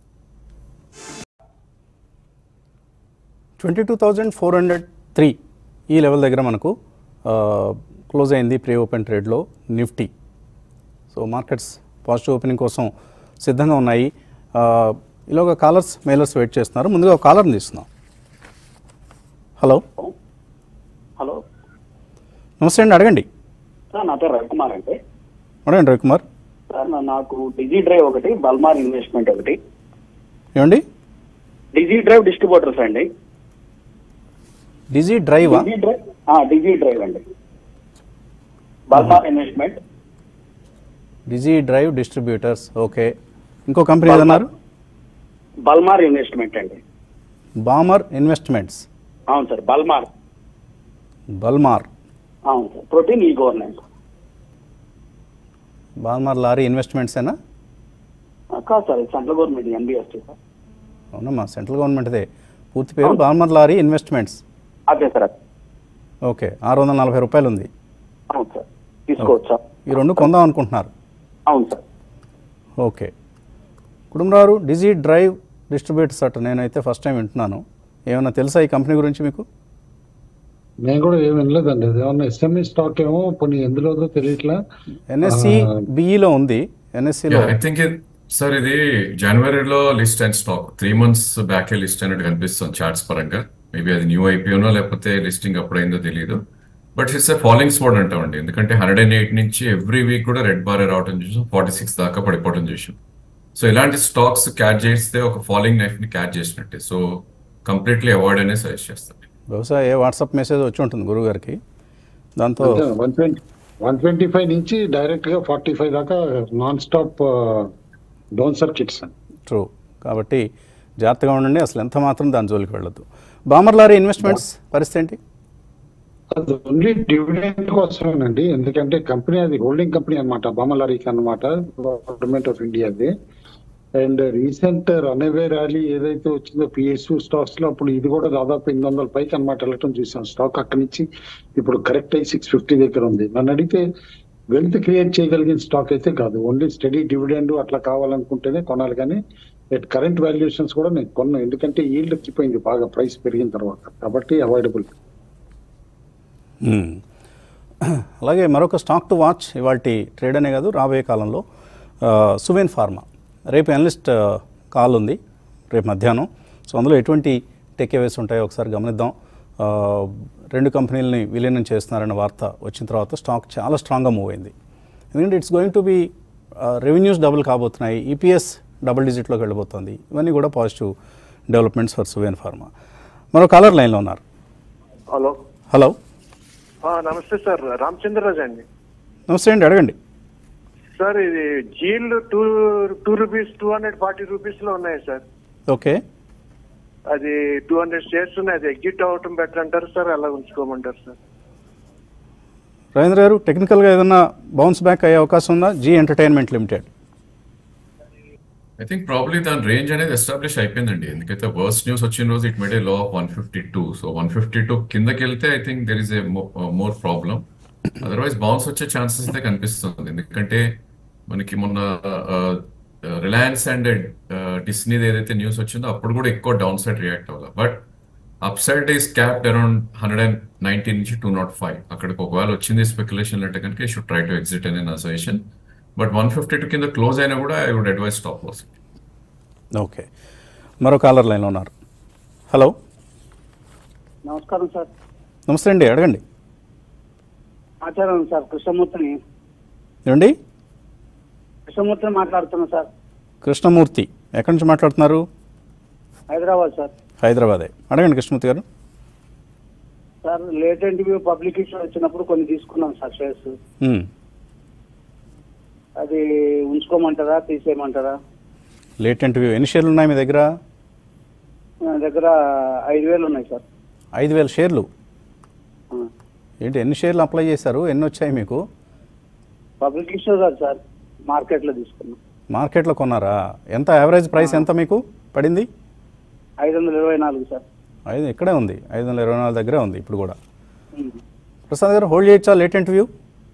Speaker 1: twenty two thousand four hundred three ఈ లెవెల్ దగ్గర మనకు క్లోజ్ అయింది ప్రీ ఓపెన్ ట్రేడ్లో Nifty so markets positive opening కోసం సిద్ధంగా ఉన్నాయి ఆ, ఇలాగ కాలర్స్ మెయిలర్స్ వెయిట్ చేస్తున్నారు ముందుగా ఒక కాలర్ని తీస్తున్నాం హలో
Speaker 5: హలో
Speaker 1: నమస్తే అండి అడగండి
Speaker 5: సార్ నా పేరు రవికుమార్ అండి
Speaker 1: అడగండి రవికుమార్
Speaker 5: సార్ నా- నాకు డిజీ డ్రైవ్ ఒకటి బల్మార్ ఇన్వెస్ట్మెంట్ ఒకటి
Speaker 1: ఏమండి
Speaker 5: డిజీ డ్రైవ్ డిస్ట్రిబ్యూటర్స్ అండి
Speaker 1: డిజీ డ్రైవా
Speaker 5: డిజీ డ్రైవ్ ఆ, డిజీ డ్రైవ్ అండి Balmer investment
Speaker 1: Digi Drive distributors okay ఇంకో కంపెనీ ఏదన్నారు
Speaker 5: బల్మార్ ఇన్వెస్ట్మెంట్ అండి
Speaker 1: బామర్ ఇన్వెస్ట్మెంట్స్
Speaker 5: అవును సార్ బల్మార్
Speaker 1: బల్మార్
Speaker 5: అవును sir Protean e governance
Speaker 1: Balmer Lawrie ఇన్వెస్ట్మెంట్సేనా
Speaker 5: కాదు సార్ సెంట్రల్ గవర్నమెంట్ ఎన్బిఎస్టీ సార్
Speaker 1: అవునమ్మా సెంట్రల్ గవర్నమెంట్దే పూర్తి పేరు బాల్మర్ లారీ ఇన్వెస్ట్మెంట్స్
Speaker 5: అదే సార్ అదే.
Speaker 1: ఓకే ఆరు వందల నలభై రూపాయలు ఉంది
Speaker 5: అవును సార్ తీసుకోవచ్చు సార్
Speaker 1: ఈ రెండు కొందాం అనుకుంటున్నారు
Speaker 5: అవును సార్
Speaker 1: ఓకే కుటుంబరారు డిజీ డ్రైవ్ డిస్ట్రిబ్యూటర్స్ అట నేనైతే ఫస్ట్ టైం వింటున్నాను ఏమైనా తెలుసా ఈ కంపెనీ గురించి మీకు
Speaker 2: నేను కూడా ఏం వినలేదండి అది ఏమన్నా ఎస్ఎంఈ స్టాక్ ఏమో కొన్ని ఎందులో తెలియట్లా
Speaker 1: ఎన్ఎస్సి బిఈలో ఉంది ఎన్ఎస్సిలో
Speaker 4: ఐ థింక్ సార్ ఇది జనవరిలో లిస్ట్ అయిన stock three months back list అయినట్టు కనిపిస్తుంది చార్ట్స్ పరంగా మేబీ అది న్యూ ఐపీఓనో లేకపోతే లిస్టింగ్ అప్పుడైందో తెలియదు బట్ ఇట్స్ ఫాలోయింగ్ స్పోర్ట్ అంటామండి ఎందుకంటే హండ్రెడ్ అండ్ ఎయిట్ నుంచి ఎవ్రీ వీక్ కూడా రెడ్ బార్ రావడం చూసాం ఫార్టీ సిక్స్ దాకా పడిపోవడం చూసాం సో ఇలాంటి స్టాక్స్ క్యాచ్ చేస్తే ఒక ఫాలోయింగ్ నైఫ్ ని క్యాచ్ చేసినట్టే సో కంప్లీట్లీ అవాయిడ్ అనే సజెస్ట్ చేస్తాను
Speaker 1: బహుశా ఏ వాట్సాప్ మెసేజ్ వచ్చి ఉంటుంది గురుగారికి దాంతో
Speaker 2: one twenty one twenty five నుంచి డైరెక్ట్ గా ఫార్టీ ఫైవ్ దాకా నాన్ స్టాప్ డౌన్ సర్కిట్స్ అండి
Speaker 1: ట్రూ కాబట్టి జాగ్రత్తగా ఉండండి అసలు ఎంత మాత్రం దాని జోలికి వెళ్ళొద్దు బామర్ లారీ ఇన్వెస్ట్మెంట్స్ పరిస్థితి ఏంటి
Speaker 2: అది ఓన్లీ డివిడెండ్ కోసమేనండి ఎందుకంటే కంపెనీ అది హోల్డింగ్ కంపెనీ అనమాట బామలారీకి అన్నమాట గవర్నమెంట్ ఆఫ్ ఇండియాది అండ్ రీసెంట్ రన్అవే ర్యాలీ ఏదైతే వచ్చిందో పిఎస్యూ స్టాక్స్ లో అప్పుడు ఇది కూడా దాదాపు ఎనిమిది వందల పైకి అనమాట వెళ్ళటం చూసాం స్టాక్ అక్కడి నుంచి ఇప్పుడు కరెక్ట్ అయ్యి సిక్స్ ఫిఫ్టీ దగ్గర ఉంది నన్ను అడిగితే వెల్త్ క్రియేట్ చేయగలిగిన స్టాక్ అయితే కాదు ఓన్లీ స్టడీ డివిడెండ్ అట్లా కావాలనుకుంటేనే కొనాలి కానీ ఎట్ కరెంట్ వాల్యుయేషన్స్ కూడా నేను కొన్నాను ఎందుకంటే ఈల్డ్ ఎక్కిపోయింది బాగా ప్రైస్ పెరిగిన తర్వాత కాబట్టి అవాయిడబుల్
Speaker 1: మ్మ్. అలాగే మరొక స్టాక్ టు వాచ్ ఇవాళ ట్రేడ్ అనే కాదు రాబోయే కాలంలో ఆ, సువెన్ ఫార్మా రేపు అనలిస్ట్ ఆ, కాల్ ఉంది రేపు మధ్యాహ్నం సో అందులో ఎటువంటి టేక్ అవేస్ ఉంటాయో ఒకసారి గమనిద్దాం ఆ, రెండు కంపెనీలని విలీనం చేస్తున్నారన్న వార్త వచ్చిన తర్వాత స్టాక్ చాలా స్ట్రాంగ్గా మూవ్ అయింది ఎందుకంటే it's going to be revenues double కాబోతున్నాయి ఈపీఎస్ డబుల్ డిజిట్లోకి వెళ్ళబోతోంది ఇవన్నీ కూడా positive developments for Suven pharma మరో కాలర్ లైన్లో ఉన్నారు
Speaker 6: హలో
Speaker 1: హలో
Speaker 6: ఆ, నమస్తే సార్ రామచంద్రరాజు అండి
Speaker 1: నమస్తే అండి అడగండి
Speaker 6: సార్ ఇది Zeel two two rupees two hundred forty rupees లో ఉన్నాయి సార్
Speaker 1: ఓకే
Speaker 6: అది టూ హండ్రెడ్ షేర్స్ ఉన్నాయి అది ఎగ్జిట్ అవ్వటం బెటర్ అంటారు సార్ అలా ఉంచుకోమంటారు సార్
Speaker 1: రవీంద్ర గారు టెక్నికల్గా ఏదన్నా బౌన్స్ బ్యాక్ అయ్యే అవకాశం ఉందా Zee entertainment limited
Speaker 4: I think probably దాని రేంజ్ అనేది ఎస్టాబ్లిష్ అయిపోయిందండి ఎందుకైతే వర్స్ట్ న్యూస్ వచ్చిన రోజు it made a low of one fifty two so one fifty two కిందకి వెళ్తే I think there is a more problem otherwise bounce వచ్చే ఛాన్సెస్ అయితే కనిపిస్తుంది ఎందుకంటే మనకి మొన్న రిలయన్స్ అండ్ డిస్నీది ఏదైతే న్యూస్ వచ్చిందో అప్పుడు కూడా ఎక్కువ డౌన్ సైడ్ రియాక్ట్ అవ్వాలి but up side is capped around hundred and ninety నుంచి టూ నాట్ ఫైవ్ అక్కడికి ఒకవేళ వచ్చింది స్పెక్యులేషన్ అంటే కనుక షుడ్ ట్రై టు ఎగ్జిట్ అనే నా suggestion but one fifty two కింద క్లోజ్ అయినా కూడా I would advise stop loss
Speaker 1: okay మరో కాలర్ లైన్లో ఉన్నారు హలో
Speaker 7: నమస్కారం సార్
Speaker 1: నమస్తే అండి అడగండి
Speaker 7: ఆచారం సార్ కృష్ణమూర్తిని
Speaker 1: ఏమండి
Speaker 7: కృష్ణమూర్తిని మాట్లాడుతున్నా సార్
Speaker 1: కృష్ణమూర్తి ఎక్కడి నుంచి మాట్లాడుతున్నారు
Speaker 7: హైదరాబాద్ సార్
Speaker 1: హైదరాబాదే అడగండి కృష్ణమూర్తి గారు
Speaker 7: sir latent view public issue వచ్చినప్పుడు కొన్ని తీసుకున్నాం సార్ షేర్స్
Speaker 1: మ్మ్.
Speaker 7: అది ఉంచుకోమంటారా తీసేయమంటారా
Speaker 1: లేటెంట్ వ్యూ ఎన్ని షేర్లు ఉన్నాయి మీ దగ్గర
Speaker 7: నా దగ్గర ఐదు వేలు ఉన్నాయి సార్
Speaker 1: ఐదు వేల షేర్లు
Speaker 7: ఆ.
Speaker 1: ఏంటి ఎన్ని షేర్లు అప్లై చేశారు ఎన్ని వచ్చాయి మీకు
Speaker 7: పబ్లిక్ ఇష్యూ కాదు సార్ మార్కెట్లో తీసుకున్నాం
Speaker 1: మార్కెట్లో కొన్నారా ఎంత యావరేజ్ ప్రైస్ ఎంత మీకు పడింది
Speaker 7: ఐదు వందల ఇరవై నాలుగు సార్
Speaker 1: ఐదు ఇక్కడే ఉంది ఐదు వందల ఇరవై నాలుగు దగ్గరే ఉంది ఇప్పుడు కూడా
Speaker 7: ఉమ్.
Speaker 1: ప్రసాద్ గారు హోల్డ్ చేయొచ్చా లేటెంట్ వ్యూ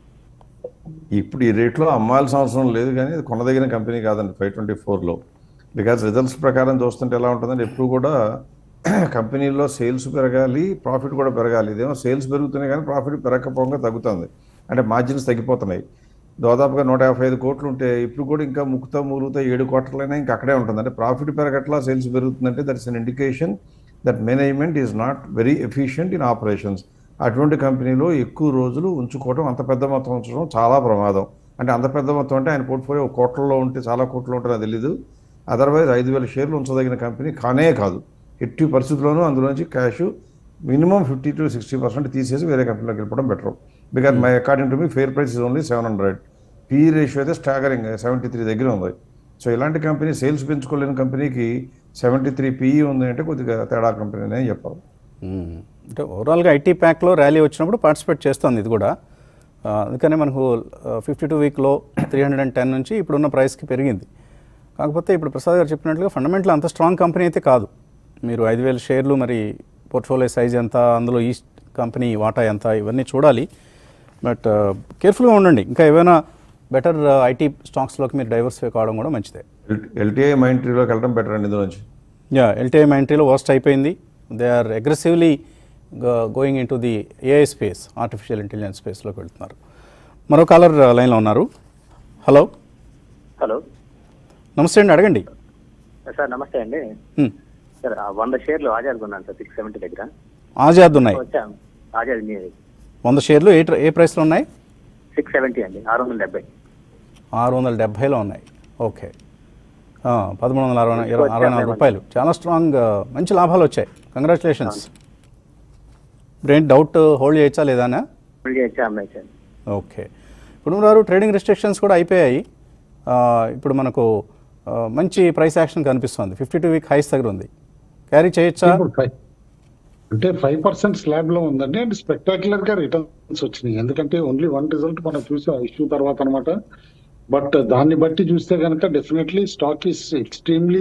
Speaker 3: ఇప్పుడు ఈ రేట్లో అమ్మాల్సిన అవసరం లేదు కానీ ఇది కొనదగిన కంపెనీ కాదండి ఫైవ్ ట్వంటీ ఫోర్లో బికాజ్ రిజల్ట్స్ ప్రకారం చూస్తుంటే ఎలా ఉంటుందంటే ఎప్పుడు కూడా కంపెనీలో సేల్స్ పెరగాలి ప్రాఫిట్ కూడా పెరగాలి ఇదేమో సేల్స్ పెరుగుతున్నాయి కానీ ప్రాఫిట్ పెరగకపోగా తగ్గుతుంది అంటే మార్జిన్స్ తగ్గిపోతున్నాయి దాదాపుగా నూట యాభై ఐదు కోట్లు ఉంటే ఇప్పుడు కూడా ఇంకా ముక్తా మూలుగుతా ఏడు కోట్లైనా ఇంకా అక్కడే ఉంటుంది అంటే ప్రాఫిట్ పెరగట్లా సేల్స్ పెరుగుతుందంటే that's an indication that management is not very efficient in operations అటువంటి కంపెనీలో ఎక్కువ రోజులు ఉంచుకోవడం అంత పెద్ద మొత్తం ఉంచడం చాలా ప్రమాదం అంటే అంత పెద్ద మొత్తం అంటే ఆయన పోర్ట్ఫోలియో కోట్లలో ఉంటే చాలా కోట్లు ఉంటుందో తెలీదు అదర్వైజ్ ఐదు వేల షేర్లు ఉంచదగిన కంపెనీ కానే కాదు ఎట్టి పరిస్థితుల్లోనూ అందులోంచి cash minimum fifty to sixty percent తీసేసి వేరే కంపెనీలోకి వెళ్ళిపోవడం better because my according to me fair price is only seven hundred P ratio అయితే స్టాగరింగ్ సెవెంటీ త్రీ దగ్గర ఉంది సో ఇలాంటి కంపెనీ సేల్స్ పెంచుకోలేని కంపెనీకి సెవెంటీ త్రీ పీఈ ఉంది అంటే కొద్దిగా తేడా కంపెనీ అనే చెప్పాలి
Speaker 1: మ్మ్. అంటే ఓవరాల్గా ఐటీ ప్యాక్లో ర్యాలీ వచ్చినప్పుడు పార్టిసిపేట్ చేస్తుంది ఇది కూడా ఆ, అందుకనే మనకు ఫిఫ్టీ టూ వీక్లో త్రీ హండ్రెడ్ అండ్ టెన్ నుంచి ఇప్పుడున్న ప్రైస్కి పెరిగింది కాకపోతే ఇప్పుడు ప్రసాద్ గారు చెప్పినట్లుగా ఫండమెంటల్ అంత స్ట్రాంగ్ కంపెనీ అయితే కాదు మీరు ఐదు వేల షేర్లు మరి పోర్ట్ఫోలియో సైజ్ ఎంత అందులో ఈ కంపెనీ వాటా ఎంత ఇవన్నీ చూడాలి బట్ కేర్ఫుల్గా ఉండండి ఇంకా ఏమైనా బెటర్ ఐటీ స్టాక్స్లోకి మీరు డైవర్సిఫై కావడం కూడా మంచిదే
Speaker 3: ఎల్టీఐ మైండ్ ట్రీలోకి వెళ్ళడం బెటర్ అండి ఇందులో నుంచి
Speaker 1: యా ఎల్టీఐ మైంట్రీలో వర్స్ట్ అయిపోయింది they are aggressively going in to the AI space artificial intelligence స్పేస్లోకి వెళ్తున్నారు మరో కాలర్ లైన్లో ఉన్నారు హలో
Speaker 8: హలో
Speaker 1: నమస్తే అండి అడగండి
Speaker 8: సార్ నమస్తే అండి
Speaker 1: హ్మ్.
Speaker 8: సార్ ఆ వంద షేర్లు ఆజాద్ కొన్నాను సార్ సిక్స్ సెవెంటీ దగ్గర
Speaker 1: ఆజాద్ ఉన్నాయి
Speaker 8: వచ్చాం ఆజాద్ మీ
Speaker 1: వంద షేర్లు ఏ ట్ర- ఏ ప్రైస్లో ఉన్నాయి
Speaker 8: సిక్స్ సెవెంటీ అండి ఆరు వందల డెబ్బై
Speaker 1: ఆరు వందల డెబ్భైలో ఉన్నాయి ఓకే ఆ, పదమూడు వందల అరవై ఇరవై అరవై నాలుగు రూపాయలు చాలా స్ట్రాంగ్ ఆ, మంచి లాభాలు వచ్చాయి కంగ్రాచులేషన్స్ బ్రెయిన్ డౌట్ హోల్డ్ చేయొచ్చా లేదానా
Speaker 8: ఫుల్ చేయొచ్చా అమ్మాయి సార్
Speaker 1: ఓకే ఇప్పుడు వారు ట్రేడింగ్ రెస్ట్రిక్షన్స్ కూడా అయిపోయాయి ఆ, ఇప్పుడు మనకు ఆ, మంచి ప్రైస్ యాక్షన్ కనిపిస్తుంది ఫిఫ్టీ టూ వీక్ హైస్ దగ్గర ఉంది క్యారీ చేయొచ్చా
Speaker 2: ఇప్పుడు ఫైవ్ అంటే ఫైవ్ పర్సెంట్ స్లాబ్ లో ఉందండి అండ్ స్పెక్టాక్యులర్ గా రిటర్న్స్ వచ్చినాయి ఎందుకంటే ఓన్లీ వన్ రిజల్ట్ మనం చూసాం ఇష్యూ తర్వాత అనమాట బట్ దాన్ని బట్టి చూస్తే కనుక definitely stock is extremely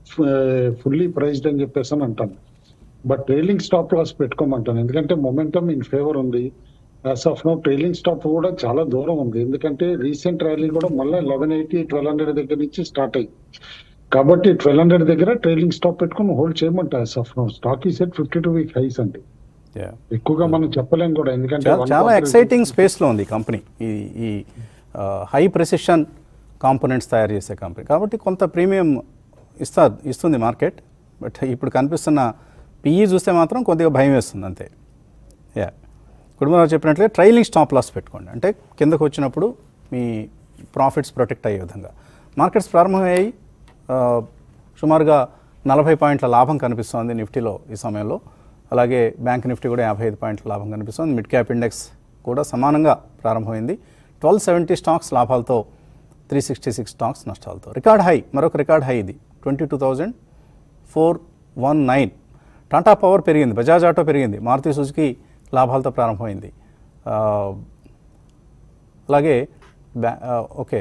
Speaker 2: fully priced అని చెప్పేసి అని అంటాను బట్ ట్రైలింగ్ స్టాప్ లాస్ పెట్టుకోమంటాను ఎందుకంటే మొమెంటమ్ ఇన్ ఫేవర్ ఉంది as of now trailing stop కూడా చాలా దూరం ఉంది ఎందుకంటే రీసెంట్ ర్యాలీ కూడా మళ్ళీ లెవెన్ ఎయిటీ ట్వెల్వ్ హండ్రెడ్ దగ్గర నుంచి స్టార్ట్ అయ్యి కాబట్టి ట్వెల్వ్ హండ్రెడ్ దగ్గర ట్రైలింగ్ స్టాప్ పెట్టుకుని హోల్డ్ చేయమంటా as of now stock is at fifty two week highs అండి
Speaker 1: Yeah.
Speaker 2: ఎక్కువగా మనం చెప్పలేం కూడా ఎందుకంటే
Speaker 1: చాలా
Speaker 2: one
Speaker 1: చాలా
Speaker 2: quarter-
Speaker 1: ఎక్సైటింగ్ స్పేస్లో ఉంది ఈ కంపెనీ ఈ ఈ హై ప్రెసిషన్ కాంపోనెంట్స్ తయారు చేసే కంపెనీ కాబట్టి కొంత ప్రీమియం ఇస్తా ఇస్తుంది మార్కెట్ బట్ ఇప్పుడు కనిపిస్తున్న పిఈ చూస్తే మాత్రం కొద్దిగా భయం వేస్తుంది అంతే యా కుటుంబంలో చెప్పినట్లుగా ట్రైలింగ్ స్టాప్ లాస్ పెట్టుకోండి అంటే కిందకు వచ్చినప్పుడు మీ ప్రాఫిట్స్ ప్రొటెక్ట్ అయ్యే విధంగా మార్కెట్స్ ప్రారంభమయ్యాయి ఆ, సుమారుగా నలభై పాయింట్ల లాభం కనిపిస్తోంది నిఫ్టీలో ఈ సమయంలో అలాగే బ్యాంక్ నిఫ్టీ కూడా యాభై ఐదు పాయింట్ల లాభం కనిపిస్తోంది మిడ్ క్యాప్ ఇండెక్స్ కూడా సమానంగా ప్రారంభమైంది ట్వెల్వ్ సెవెంటీ స్టాక్స్ లాభాలతో త్రీ సిక్స్టీ సిక్స్ స్టాక్స్ నష్టాలతో రికార్డ్ హై మరొక రికార్డ్ హై ఇది twenty two thousand four one nine Tata power పెరిగింది బజాజ్ ఆటో పెరిగింది మారుతి సుజుకి లాభాలతో ప్రారంభమైంది ఆ, అలాగే బ్యా ఆ, okay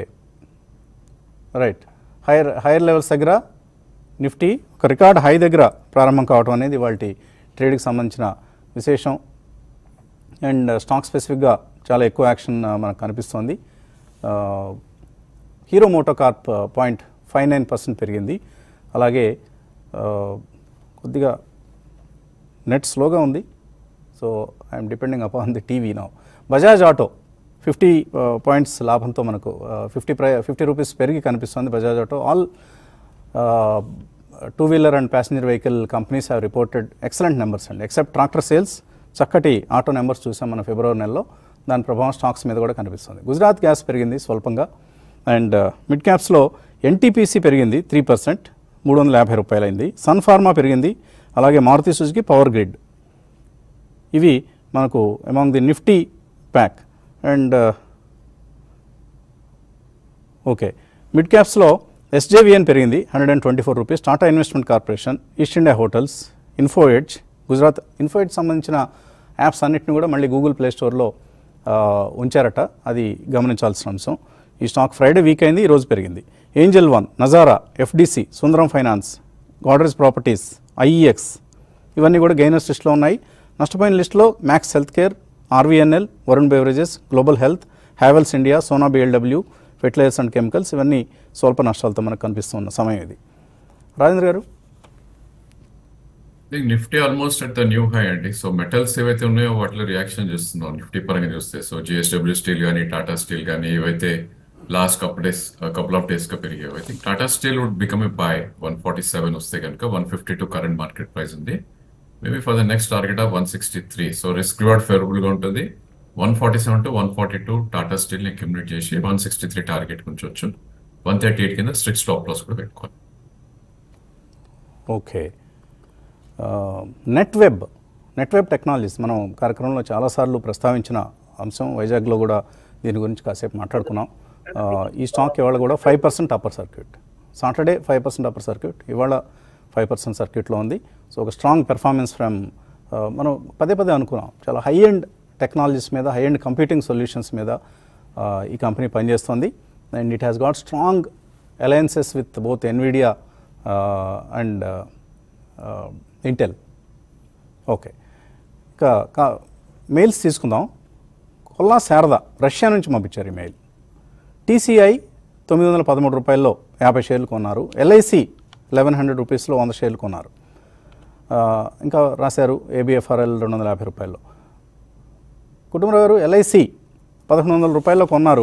Speaker 1: right higher higher levels దగ్గర నిఫ్టీ ఒక రికార్డ్ హై దగ్గర ప్రారంభం కావడం అనేది వాళ్ళ ట్రేడ్కి సంబంధించిన విశేషం అండ్ స్టాక్ స్పెసిఫిక్గా చాలా ఎక్కువ యాక్షన్ ఆ, మనకు కనిపిస్తోంది ఆ, Hero MotoCorp point five nine percent పెరిగింది అలాగే ఆ, కొద్దిగా నెట్ స్లోగా ఉంది so I'm depending upon the TV now Bajaj auto fifty points లాభంతో మనకు ఫిఫ్టీ ప్రై ఫిఫ్టీ రూపీస్ పెరిగి కనిపిస్తుంది Bajaj auto all two wheeler and passenger vehicle companies have reported excellent numbers అండి ఎక్సెప్ట్ ట్రాక్టర్ సేల్స్ చక్కటి ఆటో నెంబర్స్ చూసాం మన ఫిబ్రవరి నెలలో దాని ప్రభావం స్టాక్స్ మీద కూడా కనిపిస్తుంది గుజరాత్ గ్యాస్ పెరిగింది స్వల్పంగా అండ్ మిడ్ క్యాప్స్లో ఎన్టీపీసీ పెరిగింది త్రీ పర్సెంట్ మూడు వందల యాభై రూపాయలైంది సన్ ఫార్మా పెరిగింది అలాగే మారుతి సుజుకి పవర్ గ్రిడ్ ఇవి మనకు among the Nifty pack and okay mid క్యాప్స్లో ఎస్జేవిఎన్ పెరిగింది hundred and twenty four rupees Tata investment corporation east India hotels info edge Gujarat info edge సంబంధించిన యాప్స్ అన్నిటిని కూడా మళ్ళీ గూగుల్ ప్లే స్టోర్లో ఆ, ఉంచారట అది గమనించాల్సిన అంశం ఈ స్టాక్ ఫ్రైడే వీక్ అయింది ఈరోజు పెరిగింది angel one Nazara FDC Sundaram finance Godrej properties IEX ఇవన్నీ కూడా గెయినర్స్ లిస్ట్లో ఉన్నాయి నష్టపోయిన లిస్టులో max health care RVNL Varun beverages global health Havells India Sona BLW fertilisers and chemicals ఇవన్నీ స్వల్ప నష్టాలతో మనకు కనిపిస్తున్న సమయం ఇది రాజేంద్ర గారు
Speaker 4: Nifty almost at the new high అండి సో మెటల్స్ ఏవైతే ఉన్నాయో వాటిలో రియాక్షన్ చేస్తున్నాం నిఫ్టీ పరంగా చూస్తే సో జిఎస్డబ్ల్యూ స్టీల్ కానీ టాటా స్టీల్ కానీ ఇవైతే last couple days couple of days గా పెరిగాయి I think Tata steel would become a buy one forty seven వస్తే కనుక one fifty two current market price ఉంది maybe for the next target of one sixty three so risk reward favourable గా ఉంటుంది one forty seven to one forty two Tata steel ని accumulate చేసి one sixty three target ఉంచవచ్చు one thirty eight కింద strict stop loss కూడా పెట్టుకోవాలి
Speaker 1: okay net web net web technologies మనం కార్యక్రమంలో చాలాసార్లు ప్రస్తావించిన అంశం వైజాగ్లో కూడా దీని గురించి కాసేపు మాట్లాడుకున్నాం ఆ, ఈ స్టాక్ ఇవాళ కూడా five percent upper circuit Saturday five percent upper circuit ఇవాళ ఫైవ్ పర్సెంట్ సర్క్యూట్లో ఉంది సో ఒక స్ట్రాంగ్ పెర్ఫార్మెన్స్ ఫ్రమ్ మనం పదే పదే అనుకున్నాం చాలా హై ఎండ్ టెక్నాలజీస్ మీద హై ఎండ్ కంప్యూటింగ్ సొల్యూషన్స్ మీద ఆ, ఈ కంపెనీ పనిచేస్తుంది and it has got strong alliances with both Nvidia and Intel okay ఇంకా కా- మెయిల్స్ తీసుకుందాం కొల్లా శారద రష్యా నుంచి పంపించారు ఈ మెయిల్ టీసీఐ తొమ్మిది వందల పదమూడు రూపాయల్లో యాభై షేర్లు కొన్నారు ఎల్ఐసి లెవెన్ హండ్రెడ్ రూపీస్లో వంద షేర్లు కొన్నారు ఆ, ఇంకా రాశారు ఏబిఎఫ్ఆర్ఎల్ రెండు వందల యాభై రూపాయల్లో కుటుంబరావు గారు ఎల్ఐసి పదకొండు వందల రూపాయల్లో కొన్నారు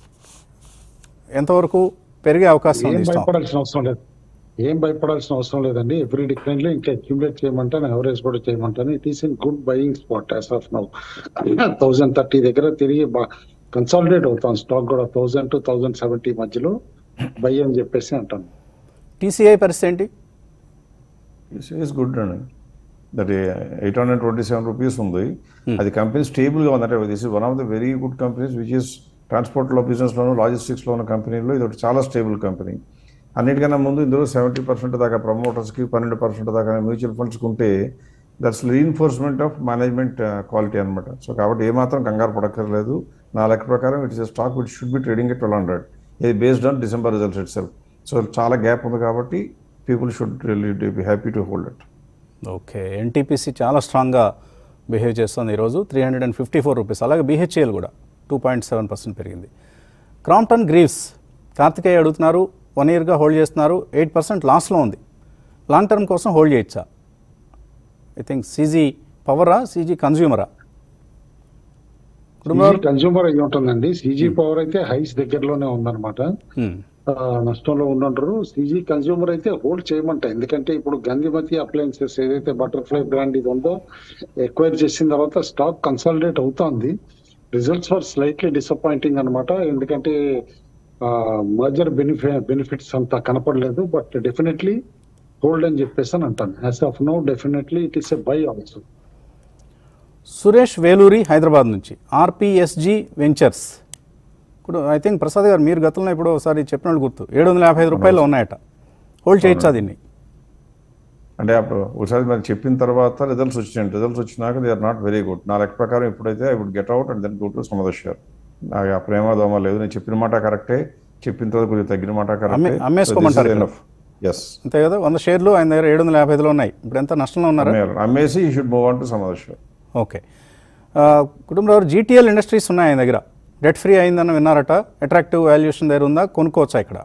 Speaker 1: ఎంతవరకు పెరిగే అవకాశం
Speaker 2: ఏం
Speaker 1: ఉంది ఈ స్టాక్
Speaker 2: భయపడాల్సిన అవసరం లేదు ఏం భయపడాల్సిన అవసరం లేదండి ఎవ్రీ డిక్లైన్ లో ఇంకా అక్యుములేట్ చేయమంటాను ఎవరేజ్ కూడా చేయమంటాను it is in good buying spot as of now thousand thirty దగ్గర తిరిగి కన్సాలిడేట్ అవుతాం స్టాక్ కూడా థౌసండ్ టు థౌసండ్ సెవెంటీ మధ్యలో బై అని చెప్పేసి అంటాను
Speaker 1: టీసీఐ పరిస్థితి ఏంటి
Speaker 3: ఇస్ గుడ్ అండి that eight hundred twenty seven rupees ఉంది అది కంపెనీ స్టేబుల్గా ఉందంటే this is one of the very good companies which is ట్రాన్స్పోర్ట్లో బిజినెస్లోను లాజిస్టిక్స్లో ఉన్న కంపెనీలో ఇది ఒకటి చాలా స్టేబుల్ కంపెనీ అన్నిటికన్నా ముందు ఇందులో సెవెంటీ పర్సెంట్ దాకా ప్రమోటర్స్కి పన్నెండు పర్సెంట్ దాకా మ్యూచువల్ ఫండ్స్కి ఉంటే that's reinforcement of management quality అనమాట సో కాబట్టి ఏమాత్రం కంగారు పడక్కర్లేదు నా లెక్క ప్రకారం it is stock which should be trading at twelve hundred ఇది based on December results itself so చాలా గ్యాప్ ఉంది కాబట్టి people should really be happy to hold it
Speaker 1: okay NTPC చాలా స్ట్రాంగ్గా బిహేవ్ చేస్తుంది ఈరోజు three hundred and fifty four rupees అలాగే BHEL కూడా టూ పాయింట్ సెవెన్ పర్సెంట్ పెరిగింది క్రాంప్టన్ గ్రీవ్స్ కార్తికేయ అడుగుతున్నారు వన్ ఇయర్గా హోల్డ్ చేస్తున్నారు ఎయిట్ పర్సెంట్ లాస్లో ఉంది లాంగ్ టర్మ్ కోసం హోల్డ్ చేయొచ్చా ఐ థింక్ సీజీ పవరా సీజీ కన్జ్యూమరా కుటుంబం
Speaker 2: కన్జ్యూమర్ అయ్యి ఉంటుందండి సీజీ పవర్ అయితే హైస్ దగ్గరలోనే ఉందన్నమాట ఆ, నష్టంలో ఉండంటారు సీజీ కన్జ్యూమర్ అయితే హోల్డ్ చేయమంట ఎందుకంటే ఇప్పుడు గంధిమతి అప్లయన్సెస్ ఏదైతే బటర్ఫ్లై బ్రాండ్ ఇది ఉందో ఎక్వైర్ చేసిన తర్వాత స్టాక్ కన్సాలిడేట్ అవుతోంది రిజల్ట్స్ ఫర్ స్లైట్లీ డిసప్పాయింటింగ్ అన్నమాట ఎందుకంటే మర్జర్ బెనిఫి బెనిఫిట్స్ అంతా కనపడలేదు బట్ డెఫినెట్లీ హోల్డ్ అని చెప్పేసి అని అంటాను as of now definitely it is a buy also
Speaker 1: Suresh Veluri Hyderabad నుంచి ఆర్పిఎస్జి వెంచర్స్ ఇప్పుడు ఐ థింక్ ప్రసాద్ గారు మీరు గతంలో ఇప్పుడు ఒకసారి చెప్పినట్టు గుర్తు ఏడు వందల యాభై ఐదు రూపాయలు ఉన్నాయట హోల్డ్ చేయొచ్చా దీన్ని
Speaker 3: అంటే అప్పుడు ఒకసారి మరి చెప్పిన తర్వాత రిజల్ట్స్ వచ్చినాయి రిజల్ట్స్ వచ్చినాక they are not very good నా లెక్క ప్రకారం ఇప్పుడైతే I would get out and then go to some other share నాకు ఆ ప్రేమ దోమ లేదు నేను చెప్పిన మాట కరెక్టే చెప్పిన తర్వాత కొద్దిగా తగ్గిన మాట
Speaker 1: అమ్మే- అమ్మేసుకోమంటారు ఇక్కడ.
Speaker 3: ఎస్
Speaker 1: అంతే కదా వంద షేర్లు ఆయన దగ్గర ఏడు వందల యాభై ఐదులో ఉన్నాయి ఇప్పుడు ఎంత నష్టంలో ఉన్నారా
Speaker 3: అమ్మేసి we should move on to some other share
Speaker 1: okay ఆ, కుటుంబంలో జీటీఎల్ ఇండస్ట్రీస్ ఉన్నాయి ఆయన దగ్గర డెట్ ఫ్రీ అయిందని విన్నారట అట్రాక్టివ్ వాల్యుయేషన్ దగ్గర ఉందా కొనుక్కోవచ్చా ఇక్కడ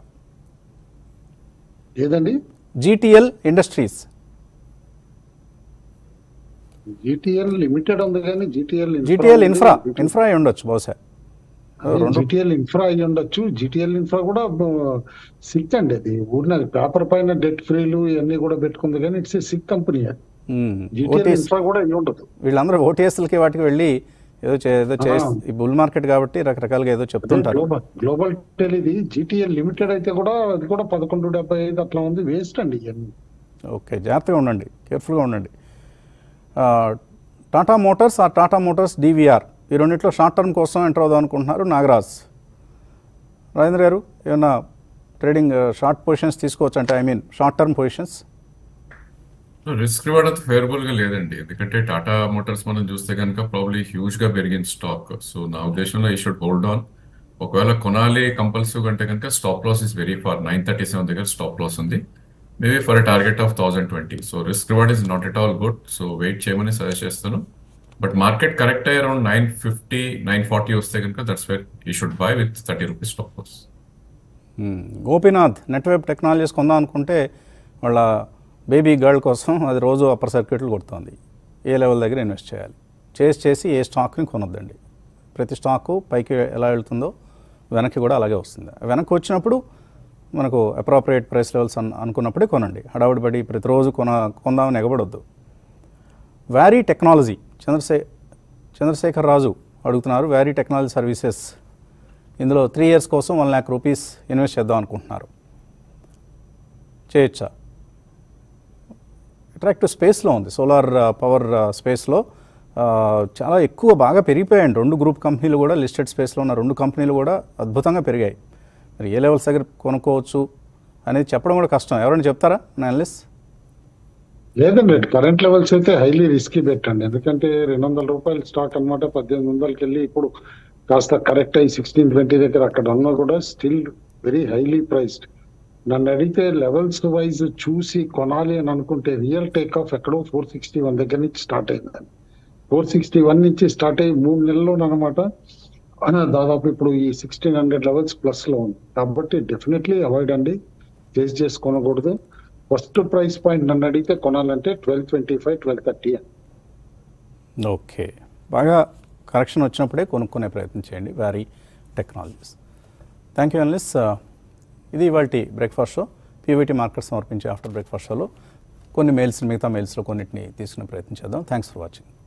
Speaker 2: ఏదండి
Speaker 1: జీటీఎల్ ఇండస్ట్రీస్
Speaker 2: జీటీఎల్ లిమిటెడ్ ఉంది కానీ జీటీఎల్
Speaker 1: జీటీఎల్ ఇన్ఫ్రా ఇన్ఫ్రా అయి ఉండొచ్చు బహుశా రెండు
Speaker 2: జీటీఎల్ ఇన్ఫ్రా అయి ఉండొచ్చు జీటీఎల్ ఇన్ఫ్రా కూడా సిక్ అండి అది ఊరిన పేపర్ పైన డెట్ ఫ్రీలు ఇవన్నీ కూడా పెట్టుకుంది కానీ ఇట్స్ సిక్ కంపెనీ అది జీటీఎల్
Speaker 1: ఓటీఎస్
Speaker 2: ఇన్ఫ్రా కూడా అయి ఉండదు
Speaker 1: వీళ్ళందరూ ఓటీఎస్లకి వాటికి వెళ్ళి ఏదో చే ఏదో చే
Speaker 2: ఆ.
Speaker 1: ఈ బుల్ మార్కెట్ కాబట్టి రకరకాలుగా ఏదో చెప్తుంటారు
Speaker 2: గ్లోబల్ గ్లోబల్ టెల్ ఇది జీటీఎల్ లిమిటెడ్ అయితే కూడా అది కూడా పదకొండు డెబ్బై ఐదు అట్లా ఉంది వేస్ట్ అండి ఇవన్నీ
Speaker 1: ఓకే జాగ్రత్తగా ఉండండి కేర్ఫుల్గా ఉండండి ఆ, టాటా మోటార్స్ ఆ టాటా మోటార్స్ డీవీఆర్ ఈ రెండిట్లో షార్ట్ టర్మ్ కోసం ఎంటర్ అవుదాం అనుకుంటున్నారు నాగరాజ్ రాజేంద్ర గారు ఏమన్నా ట్రేడింగ్ షార్ట్ పొజిషన్స్ తీసుకోవచ్చు అంటే I mean short term positions
Speaker 4: risk reward అంత ఫేవరబుల్ గా లేదండి ఎందుకంటే టాటా మోటార్స్ మనం చూస్తే కనుక ప్రాబ్లీ హ్యూజ్ గా పెరిగిన స్టాక్ సో నా ఉద్దేశంలో ఈ షుడ్ హోల్డ్ ఆన్ ఒకవేళ కొనాలి కంపల్సివ్ అంటే కనుక stop loss is very far nine thirty seven దగ్గర స్టాప్ లాస్ ఉంది maybe for target of thousand twenty so risk reward is not at all good so wait చేయమని సజెస్ట్ చేస్తాను but market correct అయ్యి around nine fifty nine forty వస్తే కనుక that's where we should buy with thirty rupees stop loss
Speaker 1: Gopinath network technologies కొందాం అనుకుంటే వాళ్ళ baby girl కోసం అది రోజు అప్పర్ సర్క్యూట్లు కొడుతుంది ఏ లెవెల్ దగ్గర ఇన్వెస్ట్ చేయాలి చేసి చేసి ఏ స్టాక్ని కొనొద్దండి ప్రతి స్టాకు పైకి ఎలా వెళ్తుందో వెనక్కి కూడా అలాగే వస్తుంది వెనక్కి వచ్చినప్పుడు మనకు అప్రాప్రియేట్ ప్రైస్ లెవెల్స్ అన్ అనుకున్నప్పుడే కొనండి హడావుడి పడి ప్రతిరోజు కొన కొందామని ఎగబడొద్దు వ్యారీ టెక్నాలజీ చంద్రశే చంద్రశేఖర్ రాజు అడుగుతున్నారు వ్యారీ టెక్నాలజీ సర్వీసెస్ ఇందులో త్రీ ఇయర్స్ కోసం వన్ ల్యాక్ రూపీస్ ఇన్వెస్ట్ చేద్దాం అనుకుంటున్నారు చేయొచ్చా అట్రాక్టివ్ స్పేస్లో ఉంది సోలార్ పవర్ స్పేస్లో చాలా ఎక్కువ బాగా పెరిగిపోయాయండి రెండు గ్రూప్ కంపెనీలు కూడా లిస్టెడ్ స్పేస్లో ఉన్న రెండు కంపెనీలు కూడా అద్భుతంగా పెరిగాయి మరి ఏ లెవెల్స్ దగ్గర కొనుక్కోవచ్చు అనేది చెప్పడం కూడా కష్టం ఎవరైనా చెప్తారా నా అనలిస్ట్
Speaker 2: లేదండి కరెంట్ లెవెల్స్ అయితే హైలీ రిస్కీ పెట్టండి ఎందుకంటే రెండు వందల రూపాయల స్టాక్ అన్నమాట పద్దెనిమిది వందలకి వెళ్ళి ఇప్పుడు కాస్త కరెక్ట్ అయ్యి సిక్స్టీన్ ట్వంటీ దగ్గర అక్కడ ఉన్నా కూడా స్టిల్ వెరీ హైలీ ప్రైస్డ్ నన్ను అడిగితే లెవెల్స్ వైజ్ చూసి కొనాలి అని అనుకుంటే రియల్ టేక్ ఆఫ్ ఎక్కడో ఫోర్ సిక్స్టీ వన్ దగ్గర నుంచి స్టార్ట్ అయిందండి ఫోర్ సిక్స్టీ వన్ నుంచి స్టార్ట్ అయ్యి మూడు నెలల్లో అనమాట దాదాపు ఇప్పుడు ఈ సిక్స్టీన్ హండ్రెడ్ లెవెల్స్ ప్లస్ లో ఉంది కాబట్టి డెఫినెట్లీ అవాయిడ్ అండి చేసి చేసి కొనకూడదు ఫస్ట్ ప్రైస్ పాయింట్ నన్ను అడిగితే కొనాలంటే twelve twenty five twelve thirty
Speaker 1: okay బాగా కరెక్షన్ వచ్చినప్పుడే కొనుక్కునే ప్రయత్నం చేయండి వ్యారీ టెక్నాలజీస్ థ్యాంక్ యూ అనలిస్ ఇది ఇవాళ బ్రేక్ఫాస్ట్ షో పీవీటీ మార్కెట్ సమర్పించే ఆఫ్టర్ బ్రేక్ఫాస్ట్ షోలో కొన్ని మెయిల్స్ మిగతా మెయిల్స్లో కొన్నిటిని తీసుకునే ప్రయత్నం చేద్దాం థ్యాంక్స్ ఫర్ వాచింగ్